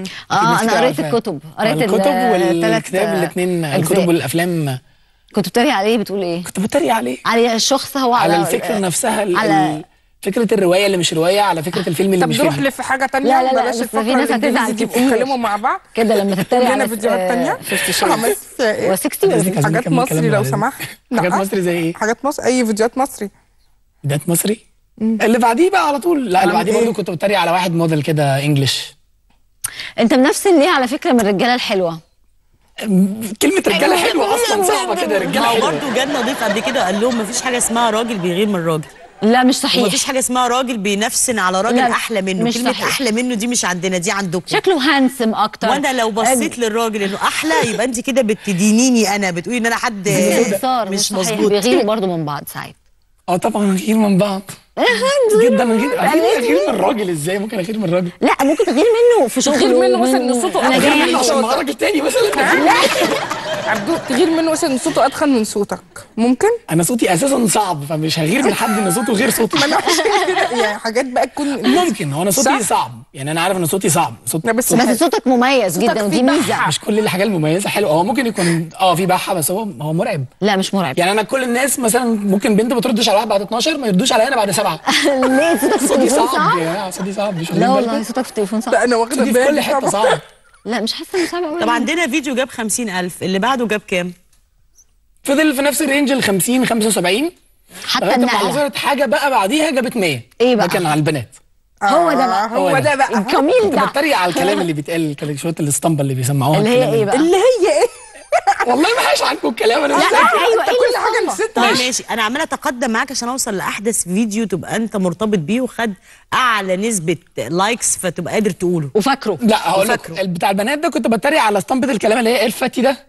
[SPEAKER 1] اه انا قريت الكتب قريت
[SPEAKER 5] الكتب
[SPEAKER 1] الثلاث
[SPEAKER 5] والكتاب الاثنين الكتب والافلام
[SPEAKER 1] كنت بتتريق عليه بتقول ايه؟
[SPEAKER 5] كنت بتريق عليه
[SPEAKER 1] على الشخص هو
[SPEAKER 5] على
[SPEAKER 1] على
[SPEAKER 5] الفكره نفسها ال-
[SPEAKER 1] على
[SPEAKER 5] ال- فكره الروايه اللي مش روايه على فكره الفيلم اللي
[SPEAKER 4] طب
[SPEAKER 5] مش
[SPEAKER 4] نروح
[SPEAKER 5] فيلم
[SPEAKER 4] لف حاجه تانية
[SPEAKER 1] لا، لا، لا،
[SPEAKER 4] بلاش
[SPEAKER 1] بس
[SPEAKER 4] الفقره
[SPEAKER 1] في ناس هتزعل
[SPEAKER 4] الانجليزي دي
[SPEAKER 1] كتير.
[SPEAKER 4] بيتكلموا مع بعض
[SPEAKER 1] كده لما تتريق
[SPEAKER 4] لنا
[SPEAKER 1] على
[SPEAKER 4] فيديوهات تانية
[SPEAKER 1] فيفتي شيدز
[SPEAKER 4] عملت فيها ايه؟
[SPEAKER 1] هو 60 ولا
[SPEAKER 5] إذنك عايزين
[SPEAKER 4] حاجات
[SPEAKER 5] نكمل
[SPEAKER 4] مصري
[SPEAKER 5] كلامنا
[SPEAKER 4] لو
[SPEAKER 5] بعدين.
[SPEAKER 4] سمحت
[SPEAKER 5] حاجات
[SPEAKER 4] لا.
[SPEAKER 5] مصري زي ايه؟
[SPEAKER 4] حاجات مصر اي فيديوهات مصري
[SPEAKER 5] فيديوهات مصري اللي بعديه بقى على طول لا اللي
[SPEAKER 4] عامل
[SPEAKER 5] بعديه
[SPEAKER 4] إيه؟
[SPEAKER 5] برضه كنت بتريق على واحد موديل كده انجلش
[SPEAKER 1] انت منفسن ليه على فكره من الرجاله الحلوه
[SPEAKER 5] كلمه رجاله حلوه اصلا صعبه كده
[SPEAKER 3] ما
[SPEAKER 5] رجاله
[SPEAKER 3] هو
[SPEAKER 5] حلوه
[SPEAKER 3] برضه جالنا ضيف قبل كده قال لهم مفيش حاجه اسمها راجل بيغير من راجل
[SPEAKER 1] لا مش صحيح
[SPEAKER 3] ومفيش حاجه اسمها راجل بينفسن على راجل
[SPEAKER 1] لا،
[SPEAKER 3] احلى منه
[SPEAKER 1] مش
[SPEAKER 3] كلمه
[SPEAKER 1] صحيح.
[SPEAKER 3] احلى منه دي مش عندنا دي عندكم
[SPEAKER 1] شكله هانسم اكتر
[SPEAKER 3] وانا لو بصيت للراجل انه احلى يبقى انت كده بتدينيني انا بتقولي ان انا حد
[SPEAKER 1] انتصار مش
[SPEAKER 3] مش
[SPEAKER 1] صحيح
[SPEAKER 3] مظبوط
[SPEAKER 1] بيغيروا برضه من بعض ساعات
[SPEAKER 5] اه طبعا غير من بعض جدا من غير غير غير من الراجل ازاي ممكن اغير من الراجل
[SPEAKER 1] لا ممكن تغير منه في شغله
[SPEAKER 4] تغير منه مثلا
[SPEAKER 1] ومن-
[SPEAKER 4] إن صوته
[SPEAKER 1] انا
[SPEAKER 4] أغير
[SPEAKER 1] جاي
[SPEAKER 4] منه
[SPEAKER 5] عشان مع راجل تاني مثلا
[SPEAKER 4] لا عبدو تغير منه مثلا إن صوته اتخن من صوتك ممكن؟
[SPEAKER 5] انا صوتي اساسا صعب فمش هغير من حد ان صوته غير صوتي
[SPEAKER 4] ما انا عشان كده يعني حاجات بقى تكون
[SPEAKER 5] ممكن هو انا صوتي
[SPEAKER 4] صح؟
[SPEAKER 5] صعب يعني انا عارف ان صوتي صعب صوت
[SPEAKER 4] لا بس
[SPEAKER 1] بس صوتك مميز
[SPEAKER 4] صوتك
[SPEAKER 1] جدا ودي
[SPEAKER 4] فيه
[SPEAKER 1] ميزه
[SPEAKER 4] بحة.
[SPEAKER 5] مش كل الحاجات المميزه حلوه هو ممكن يكون اه في بحه بس هو هو مرعب
[SPEAKER 1] لا مش مرعب
[SPEAKER 5] يعني انا كل الناس مثلا ممكن بنت ما تردش على واحد بعد 12 ما يردوش عليا انا بعد سبعه
[SPEAKER 1] ليه صوتك في
[SPEAKER 5] صوتي
[SPEAKER 1] التليفون
[SPEAKER 5] صعب
[SPEAKER 1] صعب؟
[SPEAKER 5] يا جماعه صوتي صعب مش واخدين
[SPEAKER 1] لا
[SPEAKER 5] بالكم؟
[SPEAKER 1] والله صوتك في التليفون صعب
[SPEAKER 4] لا انا واخده
[SPEAKER 5] صوتي في كل
[SPEAKER 4] بالي
[SPEAKER 5] حته
[SPEAKER 4] طبعا.
[SPEAKER 5] صعب
[SPEAKER 1] لا مش حاسه انه صعب قوي
[SPEAKER 3] طب عندنا فيديو جاب 50000 اللي بعده جاب كام
[SPEAKER 5] فضل في نفس الرينج ال 50 75
[SPEAKER 1] حتى
[SPEAKER 5] لغايه ما
[SPEAKER 1] النقله
[SPEAKER 5] حصلت حاجه بقى بعديها جابت 100
[SPEAKER 1] إيه بقى؟
[SPEAKER 5] ده كان على البنات
[SPEAKER 1] هو ده
[SPEAKER 4] آه،
[SPEAKER 1] بقى
[SPEAKER 4] هو ده بقى
[SPEAKER 1] الجميل
[SPEAKER 5] كنت
[SPEAKER 1] ده
[SPEAKER 5] بتريق على الكلام اللي بيتقال كان شويه الاسطمبه اللي بيسمعوها
[SPEAKER 1] اللي هي
[SPEAKER 5] الكلام
[SPEAKER 1] ايه بقى؟
[SPEAKER 4] اللي هي ايه؟
[SPEAKER 5] والله ما حاش عنكم الكلام انا
[SPEAKER 1] لا
[SPEAKER 5] مش
[SPEAKER 1] لا
[SPEAKER 5] فاكر.
[SPEAKER 1] ايوه
[SPEAKER 4] انت
[SPEAKER 1] ايه
[SPEAKER 4] كل حاجه
[SPEAKER 1] الاسطمبة؟
[SPEAKER 4] نسيتها
[SPEAKER 3] طيب ماشي انا عماله اتقدم معاك عشان اوصل لاحدث فيديو تبقى انت مرتبط بيه وخد اعلى نسبه لايكس فتبقى قادر تقوله
[SPEAKER 1] وفاكره
[SPEAKER 5] لا هقول لك
[SPEAKER 3] فاكره.
[SPEAKER 5] بتاع البنات ده كنت بتريق على اسطمبه الكلام اللي هي ايه الفتي ده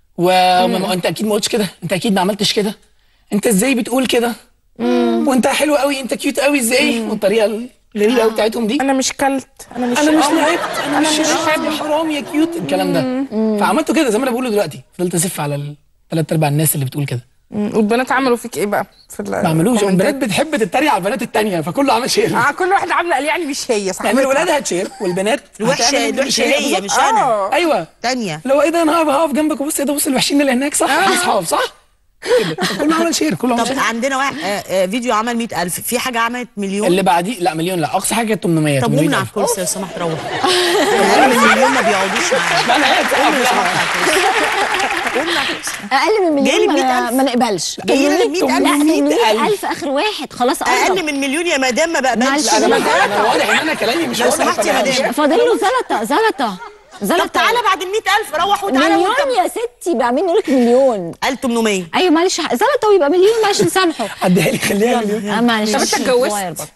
[SPEAKER 5] وانت اكيد ما قلتش كده انت اكيد ما عملتش كده انت ازاي بتقول كده وانت حلو قوي انت كيوت قوي ازاي والطريقه الغريبه قوي بتاعتهم دي
[SPEAKER 4] انا مش كلت انا مش
[SPEAKER 5] انا مش
[SPEAKER 4] آه.
[SPEAKER 5] لعبت انا مش شربت يا حرام يا كيوت الكلام ده فعملته كده زي ما انا بقوله دلوقتي فضلت اسف على ثلاث ارباع الناس اللي بتقول كده
[SPEAKER 4] مم. والبنات عملوا فيك ايه بقى في ال-
[SPEAKER 5] ما عملوش
[SPEAKER 4] الكومنتات؟
[SPEAKER 5] البنات بتحب تتريق على البنات التانية فكله عامل شير
[SPEAKER 4] اه كل واحده عامله قال يعني مش هي صح
[SPEAKER 5] يعني الولاد هتشير والبنات
[SPEAKER 3] الوحشه
[SPEAKER 5] هتعمل اللي
[SPEAKER 3] الوحشه
[SPEAKER 5] مش
[SPEAKER 3] هي
[SPEAKER 5] بالظبط.
[SPEAKER 3] مش انا
[SPEAKER 4] آه.
[SPEAKER 5] ايوه
[SPEAKER 3] تانية
[SPEAKER 5] لو ايه ده انا هقف هقف جنبك وبص ايه ده بص الوحشين اللي هناك صح احنا اصحاب صح كده كله عمل شير كله عمل
[SPEAKER 3] طب
[SPEAKER 5] شير
[SPEAKER 3] عندنا واحد آه، آه، فيديو عمل 100000 في حاجه عملت مليون
[SPEAKER 5] اللي بعديه لا مليون لا اقصى حاجه كانت 800
[SPEAKER 3] طب
[SPEAKER 5] 800
[SPEAKER 3] قوم على
[SPEAKER 5] ألف.
[SPEAKER 3] الكرسي لو سمحت روح اقل من مليون ما بيقعدوش معايا
[SPEAKER 5] لا انا قاعد
[SPEAKER 3] قوم لو
[SPEAKER 5] سقف
[SPEAKER 3] سمحت
[SPEAKER 5] لها.
[SPEAKER 3] على الكرسي. قوم على الكرسي.
[SPEAKER 1] اقل من
[SPEAKER 3] جايلي
[SPEAKER 1] مليون ما,
[SPEAKER 3] 100,000.
[SPEAKER 1] ما نقبلش
[SPEAKER 3] جايلي 100,000.
[SPEAKER 1] لا
[SPEAKER 3] 100,000.
[SPEAKER 1] 100000 اخر واحد خلاص
[SPEAKER 3] اقل
[SPEAKER 1] قرب
[SPEAKER 3] من مليون يا مدام ما بقبلش
[SPEAKER 1] معلش
[SPEAKER 5] لا انا
[SPEAKER 1] أنا
[SPEAKER 5] انا واضح ان انا كلامي مش
[SPEAKER 3] لو
[SPEAKER 5] واضح
[SPEAKER 3] سمحت يا
[SPEAKER 5] فأنا-
[SPEAKER 3] مدام.
[SPEAKER 1] فاضل له زلطه زلطه زلطة.
[SPEAKER 3] طب تعالى بعد ال 100000 روح وتعالى
[SPEAKER 1] مليون يا ستي بقى مين لك مليون
[SPEAKER 3] 1800
[SPEAKER 1] ايوه معلش زلطه ويبقى مليون معلش نسامحه
[SPEAKER 5] عديها لي خليها مليون
[SPEAKER 1] اه معلش
[SPEAKER 4] طب انت اتجوزت؟
[SPEAKER 1] صغير برضه.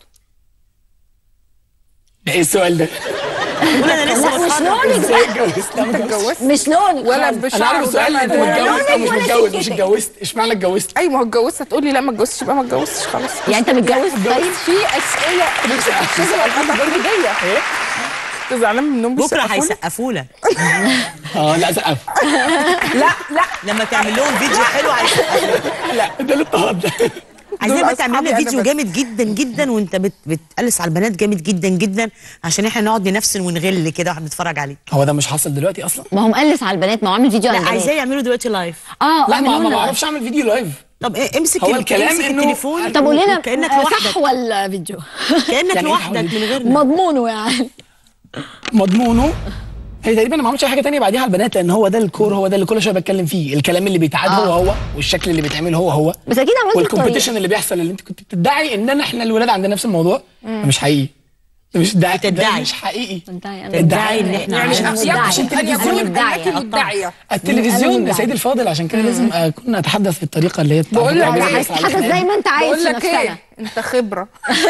[SPEAKER 5] ده ايه السؤال ده؟
[SPEAKER 3] قول انا لسه
[SPEAKER 1] لا، مش
[SPEAKER 3] بتخرج.
[SPEAKER 1] لونك
[SPEAKER 5] ازاي
[SPEAKER 1] بقى.
[SPEAKER 5] اتجوزت؟ لا ما
[SPEAKER 4] انت
[SPEAKER 5] اتجوزتش.
[SPEAKER 4] اتجوزت
[SPEAKER 1] مش لونك
[SPEAKER 4] ولا
[SPEAKER 1] خالص.
[SPEAKER 4] بشعر
[SPEAKER 5] انا عارف السؤال انت
[SPEAKER 1] ولا
[SPEAKER 5] متجوز
[SPEAKER 1] لونك
[SPEAKER 5] او مش
[SPEAKER 1] ولا
[SPEAKER 5] متجوز مش
[SPEAKER 1] سكتك.
[SPEAKER 5] اتجوزت اشمعنى اتجوزت؟
[SPEAKER 4] اي ما هو اتجوزت هتقولي لا ما اتجوزتش يبقى ما اتجوزتش خلاص
[SPEAKER 1] يعني انت متجوز طيب
[SPEAKER 4] في اسئله مش لازم ابقى تقليديه
[SPEAKER 5] ايه؟
[SPEAKER 4] انت زعلان منهم
[SPEAKER 3] بكره
[SPEAKER 4] بيسقفوا لي؟
[SPEAKER 3] هيسقفوا لك
[SPEAKER 5] اه لا سقف
[SPEAKER 4] لا لا
[SPEAKER 3] لما تعمل لهم فيديو حلو هيسقفوا لك
[SPEAKER 5] لا ده الاضطهاد ده
[SPEAKER 3] عايزين
[SPEAKER 4] دول
[SPEAKER 3] بقى تعمل
[SPEAKER 4] أصحابي
[SPEAKER 3] لنا
[SPEAKER 4] أنا
[SPEAKER 3] فيديو
[SPEAKER 4] بس.
[SPEAKER 3] جامد جدا جدا وانت بت... بتقلس على البنات جامد جدا جدا عشان احنا نقعد ننفسن ونغل كده واحنا بنتفرج عليه
[SPEAKER 5] هو ده مش حاصل دلوقتي اصلا؟
[SPEAKER 1] ما هو مقلس على البنات ما هو عامل فيديو على
[SPEAKER 3] لا
[SPEAKER 1] البنات
[SPEAKER 3] عايزاه يعملوا دلوقتي لايف
[SPEAKER 1] اه
[SPEAKER 5] لا ما
[SPEAKER 1] اعملوا
[SPEAKER 5] ما
[SPEAKER 1] لنا.
[SPEAKER 5] بعرفش اعمل فيديو لايف
[SPEAKER 3] طب إيه امسك
[SPEAKER 5] هو
[SPEAKER 3] ال-
[SPEAKER 5] الكلام
[SPEAKER 3] امسك
[SPEAKER 5] إنه-
[SPEAKER 3] التليفون
[SPEAKER 1] طب قول لنا
[SPEAKER 3] كانك
[SPEAKER 1] آه،
[SPEAKER 3] لوحدك
[SPEAKER 1] صح ولا فيديو
[SPEAKER 3] كانك
[SPEAKER 5] يعني إيه
[SPEAKER 3] لوحدك
[SPEAKER 5] حوالي؟
[SPEAKER 3] من غيرنا
[SPEAKER 1] مضمونه يعني
[SPEAKER 5] مضمونه هي تقريبا ما عملتش أي حاجه تانية بعديها على البنات لان هو ده الكور هو ده اللي كل شويه بتكلم فيه الكلام اللي بيتعاد هو هو والشكل اللي بيتعمل هو هو
[SPEAKER 1] بس اكيد عملت
[SPEAKER 5] والكومبيتيشن اللي بيحصل اللي انت كنت بتدعي ان انا احنا الولاد عندنا نفس الموضوع ده مش حقيقي ده مش ده ده
[SPEAKER 3] بتدعي.
[SPEAKER 5] مش حقيقي
[SPEAKER 3] تدعي ان احنا
[SPEAKER 4] يعني
[SPEAKER 3] عايزين-
[SPEAKER 4] أصيغ
[SPEAKER 5] عشان
[SPEAKER 4] ان يكون
[SPEAKER 1] مدعية.
[SPEAKER 4] انك مدعيه
[SPEAKER 5] التلفزيون
[SPEAKER 1] أنا
[SPEAKER 5] سيد الفاضل عشان كده لازم اكون اتحدث بالطريقه اللي هي
[SPEAKER 4] بقول لك
[SPEAKER 5] بتعمل
[SPEAKER 4] إيه؟
[SPEAKER 5] على
[SPEAKER 1] حدث
[SPEAKER 5] الكلام.
[SPEAKER 1] زي ما انت عايز
[SPEAKER 4] بقول
[SPEAKER 1] في
[SPEAKER 4] لك
[SPEAKER 1] نفسنا
[SPEAKER 4] ايه انت خبره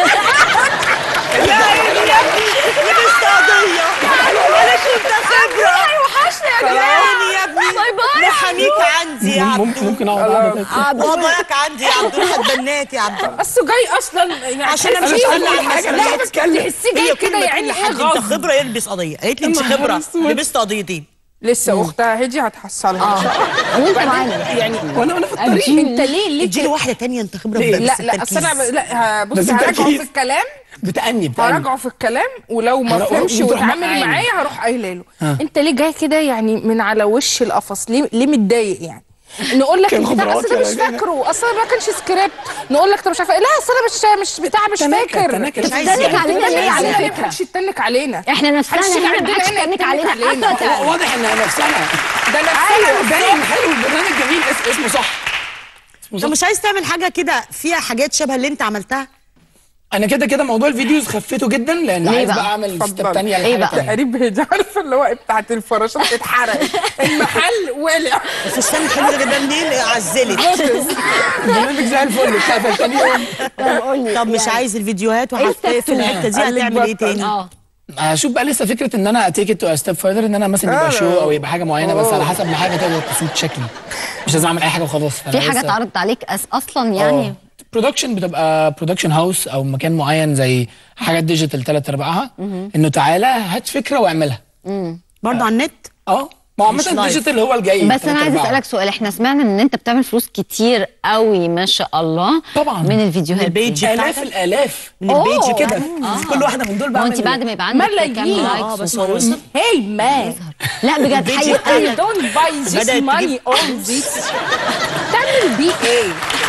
[SPEAKER 3] لا يا ابني لبست قضيه ولا شفت خبره
[SPEAKER 1] وحشني يا
[SPEAKER 3] يعني يا ابني
[SPEAKER 1] باي باي.
[SPEAKER 3] محاميك عندي يا
[SPEAKER 5] ممكن
[SPEAKER 3] عبدو
[SPEAKER 5] ممكن اقعد قعده تانية.
[SPEAKER 3] وضعك عندي يا عبدو هتبناك يا عبدو
[SPEAKER 4] بس جاي اصلا يعني
[SPEAKER 3] عشان
[SPEAKER 4] تحسي
[SPEAKER 3] امشي
[SPEAKER 4] كل
[SPEAKER 3] على
[SPEAKER 4] حاجه
[SPEAKER 3] المسؤولية.
[SPEAKER 4] لا بتكلم تحسي جاي
[SPEAKER 3] هي
[SPEAKER 4] كده
[SPEAKER 3] كلمة
[SPEAKER 4] يعني
[SPEAKER 3] تقول
[SPEAKER 4] ايه
[SPEAKER 3] لحد انت
[SPEAKER 4] غصب
[SPEAKER 3] خبره يلبس قضيه قالت لي انت
[SPEAKER 5] يا نهار
[SPEAKER 3] خبره
[SPEAKER 5] أسود.
[SPEAKER 3] لبست قضيتين
[SPEAKER 4] لسه اختها هدي هتحصلها ان شاء الله
[SPEAKER 1] وانت معانا
[SPEAKER 4] يعني
[SPEAKER 5] وانا وانا في الطريق
[SPEAKER 4] انت ليه ليه
[SPEAKER 3] اديله واحده تانية انت خبره
[SPEAKER 5] ليه؟
[SPEAKER 3] بس
[SPEAKER 4] لا لا اصل انا
[SPEAKER 3] التركيز.
[SPEAKER 4] لا
[SPEAKER 5] بس
[SPEAKER 4] بصي هراجعه
[SPEAKER 5] التركيز.
[SPEAKER 4] في الكلام
[SPEAKER 5] بتأني بتأني
[SPEAKER 4] هراجعه في الكلام ولو ما
[SPEAKER 5] هروح-
[SPEAKER 4] فهمش
[SPEAKER 5] وتروح
[SPEAKER 4] واتعامل
[SPEAKER 5] معايا.
[SPEAKER 4] معايا هروح قايله له
[SPEAKER 5] ها.
[SPEAKER 4] انت ليه جاي كده يعني من على وش القفص ليه ليه متضايق يعني نقول لك
[SPEAKER 5] كان
[SPEAKER 4] البتاع
[SPEAKER 5] خبرات
[SPEAKER 4] اصل ده
[SPEAKER 5] ولا
[SPEAKER 4] مش
[SPEAKER 5] كده.
[SPEAKER 4] فاكره اصل ما كانش سكريبت نقول لك طب مش عارفه إيه. لا اصل انا مش مش بتاع مش
[SPEAKER 5] تناكة-
[SPEAKER 4] فاكر
[SPEAKER 5] تناكة.
[SPEAKER 3] مش عايز
[SPEAKER 1] تتنك
[SPEAKER 3] يعني.
[SPEAKER 1] علينا ليه على
[SPEAKER 4] علينا ليه
[SPEAKER 1] فكره
[SPEAKER 4] محدش يتنك علينا
[SPEAKER 1] احنا نفسنا
[SPEAKER 4] محدش
[SPEAKER 1] هنا
[SPEAKER 4] عندنا
[SPEAKER 1] محدش
[SPEAKER 4] هنا
[SPEAKER 1] يتنك
[SPEAKER 4] يتنك
[SPEAKER 1] علينا
[SPEAKER 4] علينا.
[SPEAKER 1] حتى
[SPEAKER 5] هو واضح ان نفسنا
[SPEAKER 4] ده انا
[SPEAKER 5] ايوه باين حلو البرنامج جميل اس- اسمه صح اسمه
[SPEAKER 3] انت
[SPEAKER 5] صح
[SPEAKER 3] مش عايز تعمل حاجه كده فيها حاجات شبه اللي انت عملتها
[SPEAKER 5] انا كده كده موضوع الفيديوز خفيته جدا لان
[SPEAKER 1] ليه
[SPEAKER 5] عايز
[SPEAKER 1] بقى؟
[SPEAKER 5] بقى اعمل
[SPEAKER 4] اتفضل.
[SPEAKER 5] ستيب تانية
[SPEAKER 1] إيه
[SPEAKER 5] لحاجة
[SPEAKER 1] بقى؟
[SPEAKER 5] تانية.
[SPEAKER 4] تقريبا هي دي عارفه اللي هو بتاعت الفراشات اتحرقت المحل ولع
[SPEAKER 3] الفستان الحلو ده جدا منين عزلت
[SPEAKER 5] البرنامج زي الفل اتقفل تاني يوم
[SPEAKER 1] طب قول لي
[SPEAKER 3] طب مش
[SPEAKER 1] يعني.
[SPEAKER 3] عايز الفيديوهات وهتقفل في الحته دي
[SPEAKER 4] قال لك
[SPEAKER 3] هتعمل ايه
[SPEAKER 4] بطل.
[SPEAKER 3] تاني
[SPEAKER 1] اه
[SPEAKER 5] هشوف بقى لسه فكره ان انا اتيك تو ستيب فurther ان انا مثلا يبقى
[SPEAKER 4] آه.
[SPEAKER 5] شو او يبقى حاجه معينه بس على حسب الحاجه تقدر تسيب شكلي مش لازم اعمل اي حاجه وخلاص
[SPEAKER 1] في حاجه اتعرضت عليك أس اصلا يعني
[SPEAKER 5] برودكشن بتبقى برودكشن هاوس او مكان معين زي حاجات ديجيتال ثلاث ارباعها انه تعالى هات فكره واعملها
[SPEAKER 3] برضه على النت
[SPEAKER 5] اه ما هو
[SPEAKER 3] مش
[SPEAKER 5] عامه
[SPEAKER 3] لايف.
[SPEAKER 5] الديجيتال هو الجاي
[SPEAKER 1] بس
[SPEAKER 5] تلات
[SPEAKER 1] انا عايزه
[SPEAKER 5] أرباعه.
[SPEAKER 1] اسالك سؤال احنا سمعنا ان انت بتعمل فلوس كتير قوي ما شاء الله
[SPEAKER 5] طبعا
[SPEAKER 1] من الفيديوهات
[SPEAKER 3] البيج
[SPEAKER 1] دي.
[SPEAKER 5] الاف الالاف
[SPEAKER 3] من البيج
[SPEAKER 1] أوه.
[SPEAKER 3] كده
[SPEAKER 1] آه.
[SPEAKER 5] كل واحده من دول
[SPEAKER 1] ما هو
[SPEAKER 5] بعمل
[SPEAKER 1] انت بعد ما يبقى عندك
[SPEAKER 4] ملايين.
[SPEAKER 1] كام
[SPEAKER 3] اه
[SPEAKER 1] لايكس
[SPEAKER 3] بس هو وصل
[SPEAKER 4] هي مان
[SPEAKER 1] لا بجد
[SPEAKER 3] البيج
[SPEAKER 1] حقيقي
[SPEAKER 3] بتاعك.
[SPEAKER 4] I don't buy this
[SPEAKER 3] بدأت
[SPEAKER 4] money
[SPEAKER 3] تجيب-
[SPEAKER 4] on this تعمل بيه ايه؟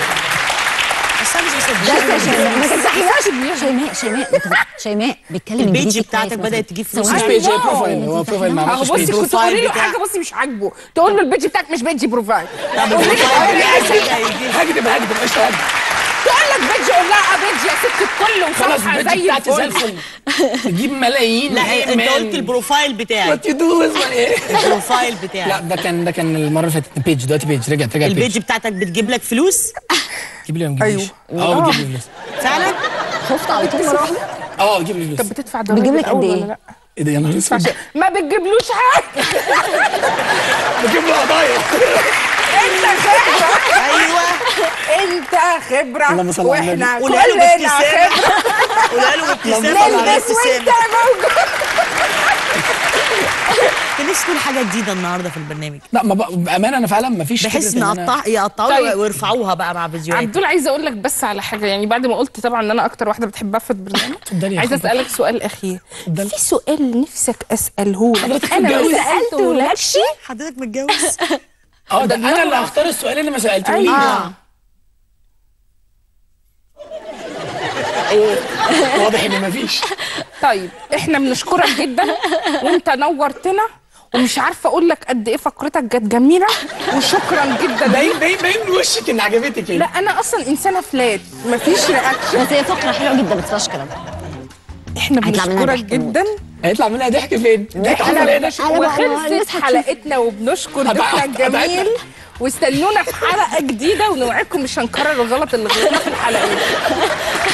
[SPEAKER 3] بس انا مش
[SPEAKER 1] لا
[SPEAKER 3] مصدقه
[SPEAKER 1] شيماء ما تفتحيهاش شيماء شيماء ما تفتح- شيماء بيتكلم
[SPEAKER 3] البيج
[SPEAKER 1] انجليزي
[SPEAKER 3] بتاعتك
[SPEAKER 1] كويس
[SPEAKER 3] بدأت
[SPEAKER 1] مثلاً.
[SPEAKER 3] تجيب فلوس.
[SPEAKER 1] ثواني.
[SPEAKER 5] مش بيج هي بروفايل هو بروفايل ما
[SPEAKER 4] اهو
[SPEAKER 5] عملتش
[SPEAKER 4] بصي
[SPEAKER 5] بيج
[SPEAKER 4] كنت
[SPEAKER 3] البروفايل
[SPEAKER 4] تقولي له
[SPEAKER 3] بتاعك.
[SPEAKER 4] حاجه بصي مش عاجبه تقول له البيج بتاعك مش بيج بروفايل
[SPEAKER 3] طب البروفايل بتاعك هيجي.
[SPEAKER 5] هكدب هكدب ايش هكدب
[SPEAKER 4] تقول لك بيج قول لها اه بيج يا ست الكل
[SPEAKER 5] خلاص
[SPEAKER 4] وصفحه
[SPEAKER 5] البيج
[SPEAKER 4] زي
[SPEAKER 5] بتاعتي زي
[SPEAKER 4] الفل
[SPEAKER 5] الفل تجيب ملايين
[SPEAKER 3] لا
[SPEAKER 5] إيه
[SPEAKER 3] انت
[SPEAKER 5] man.
[SPEAKER 3] قلت البروفايل بتاعك
[SPEAKER 5] وات يو دو ايه
[SPEAKER 3] البروفايل
[SPEAKER 5] لا
[SPEAKER 3] بتاعك
[SPEAKER 5] ده كان ده كان المره اللي فاتت بيج دلوقتي بيج رجعت رجعت
[SPEAKER 3] البيج
[SPEAKER 5] بيج
[SPEAKER 3] بتاعتك بتجيب لك فلوس
[SPEAKER 5] جيب لي ما تجيبليش اه بتجيب لي فلوس
[SPEAKER 3] فعلا
[SPEAKER 1] خفت على طول مره واحده
[SPEAKER 5] اه بتجيب لي
[SPEAKER 4] طب
[SPEAKER 5] فلوس
[SPEAKER 4] بتدفع ضرايب
[SPEAKER 1] بيجيب لك
[SPEAKER 4] الأول
[SPEAKER 1] قد
[SPEAKER 4] ولا
[SPEAKER 1] إيه؟
[SPEAKER 4] لا؟
[SPEAKER 5] ايه ده يا نهار اسود
[SPEAKER 4] عشان ما بتجيبلوش حاجه
[SPEAKER 5] بجيب له قضايا
[SPEAKER 4] انت خبره
[SPEAKER 3] ايوه
[SPEAKER 4] انت خبره
[SPEAKER 5] اللهم صل على النبي.
[SPEAKER 4] واحنا
[SPEAKER 3] قولها له
[SPEAKER 4] كلنا
[SPEAKER 3] بابتسامه
[SPEAKER 4] خبره
[SPEAKER 3] قولها له بابتسامه ولا
[SPEAKER 4] نلبس وانت
[SPEAKER 3] ابتسامه
[SPEAKER 4] موجود
[SPEAKER 3] انت لسه تقول حاجه جديده النهارده في البرنامج
[SPEAKER 5] لا ما بق- بامانه انا فعلا ما فيش
[SPEAKER 3] بحيث
[SPEAKER 5] فكرة إن أنا-
[SPEAKER 3] نقطع يقطعوا
[SPEAKER 4] طيب.
[SPEAKER 3] ويرفعوها بقى مع فيديوهات
[SPEAKER 4] عبدول عايزه اقول لك بس على حاجه يعني بعد ما قلت طبعا ان انا اكتر واحده بتحبها في البرنامج
[SPEAKER 5] اتفضلي يا
[SPEAKER 4] عايزه
[SPEAKER 5] خبر.
[SPEAKER 4] اسالك سؤال اخير
[SPEAKER 5] اتفضلي.
[SPEAKER 4] في سؤال نفسك اساله لك
[SPEAKER 5] حضرتك
[SPEAKER 4] انا ما
[SPEAKER 5] متجوز؟
[SPEAKER 4] سالته لكش
[SPEAKER 3] حضرتك متجوز
[SPEAKER 5] اه ده انا اللي هختار السؤال اللي ما سالتهوليش
[SPEAKER 4] أيوة.
[SPEAKER 5] واضح ان ما فيش
[SPEAKER 4] طيب احنا بنشكرك جدا وانت نورتنا ومش عارفه اقول لك قد ايه فقرتك كانت جميله وشكرا جدا
[SPEAKER 5] باين باين باين من وشك ان عجبتك
[SPEAKER 4] لا انا اصلا انسانه فلات مفيش رياكشن
[SPEAKER 1] بس هي فقره حلوه جدا بس فيهاش كلام
[SPEAKER 4] احنا
[SPEAKER 1] هيطلع منها
[SPEAKER 4] بنشكرك
[SPEAKER 1] ضحك
[SPEAKER 4] جدا
[SPEAKER 5] هيطلع منها ضحك فين؟ ضحك
[SPEAKER 4] احنا
[SPEAKER 5] حصل هنا
[SPEAKER 4] بنش- وخلصت حلقتنا وبنشكر
[SPEAKER 5] هبقى-
[SPEAKER 4] ضيفنا
[SPEAKER 5] هبقى-
[SPEAKER 4] الجميل واستنونا في حلقه جديده ونوعدكم مش هنكرر الغلط اللي غلطنا في الحلقات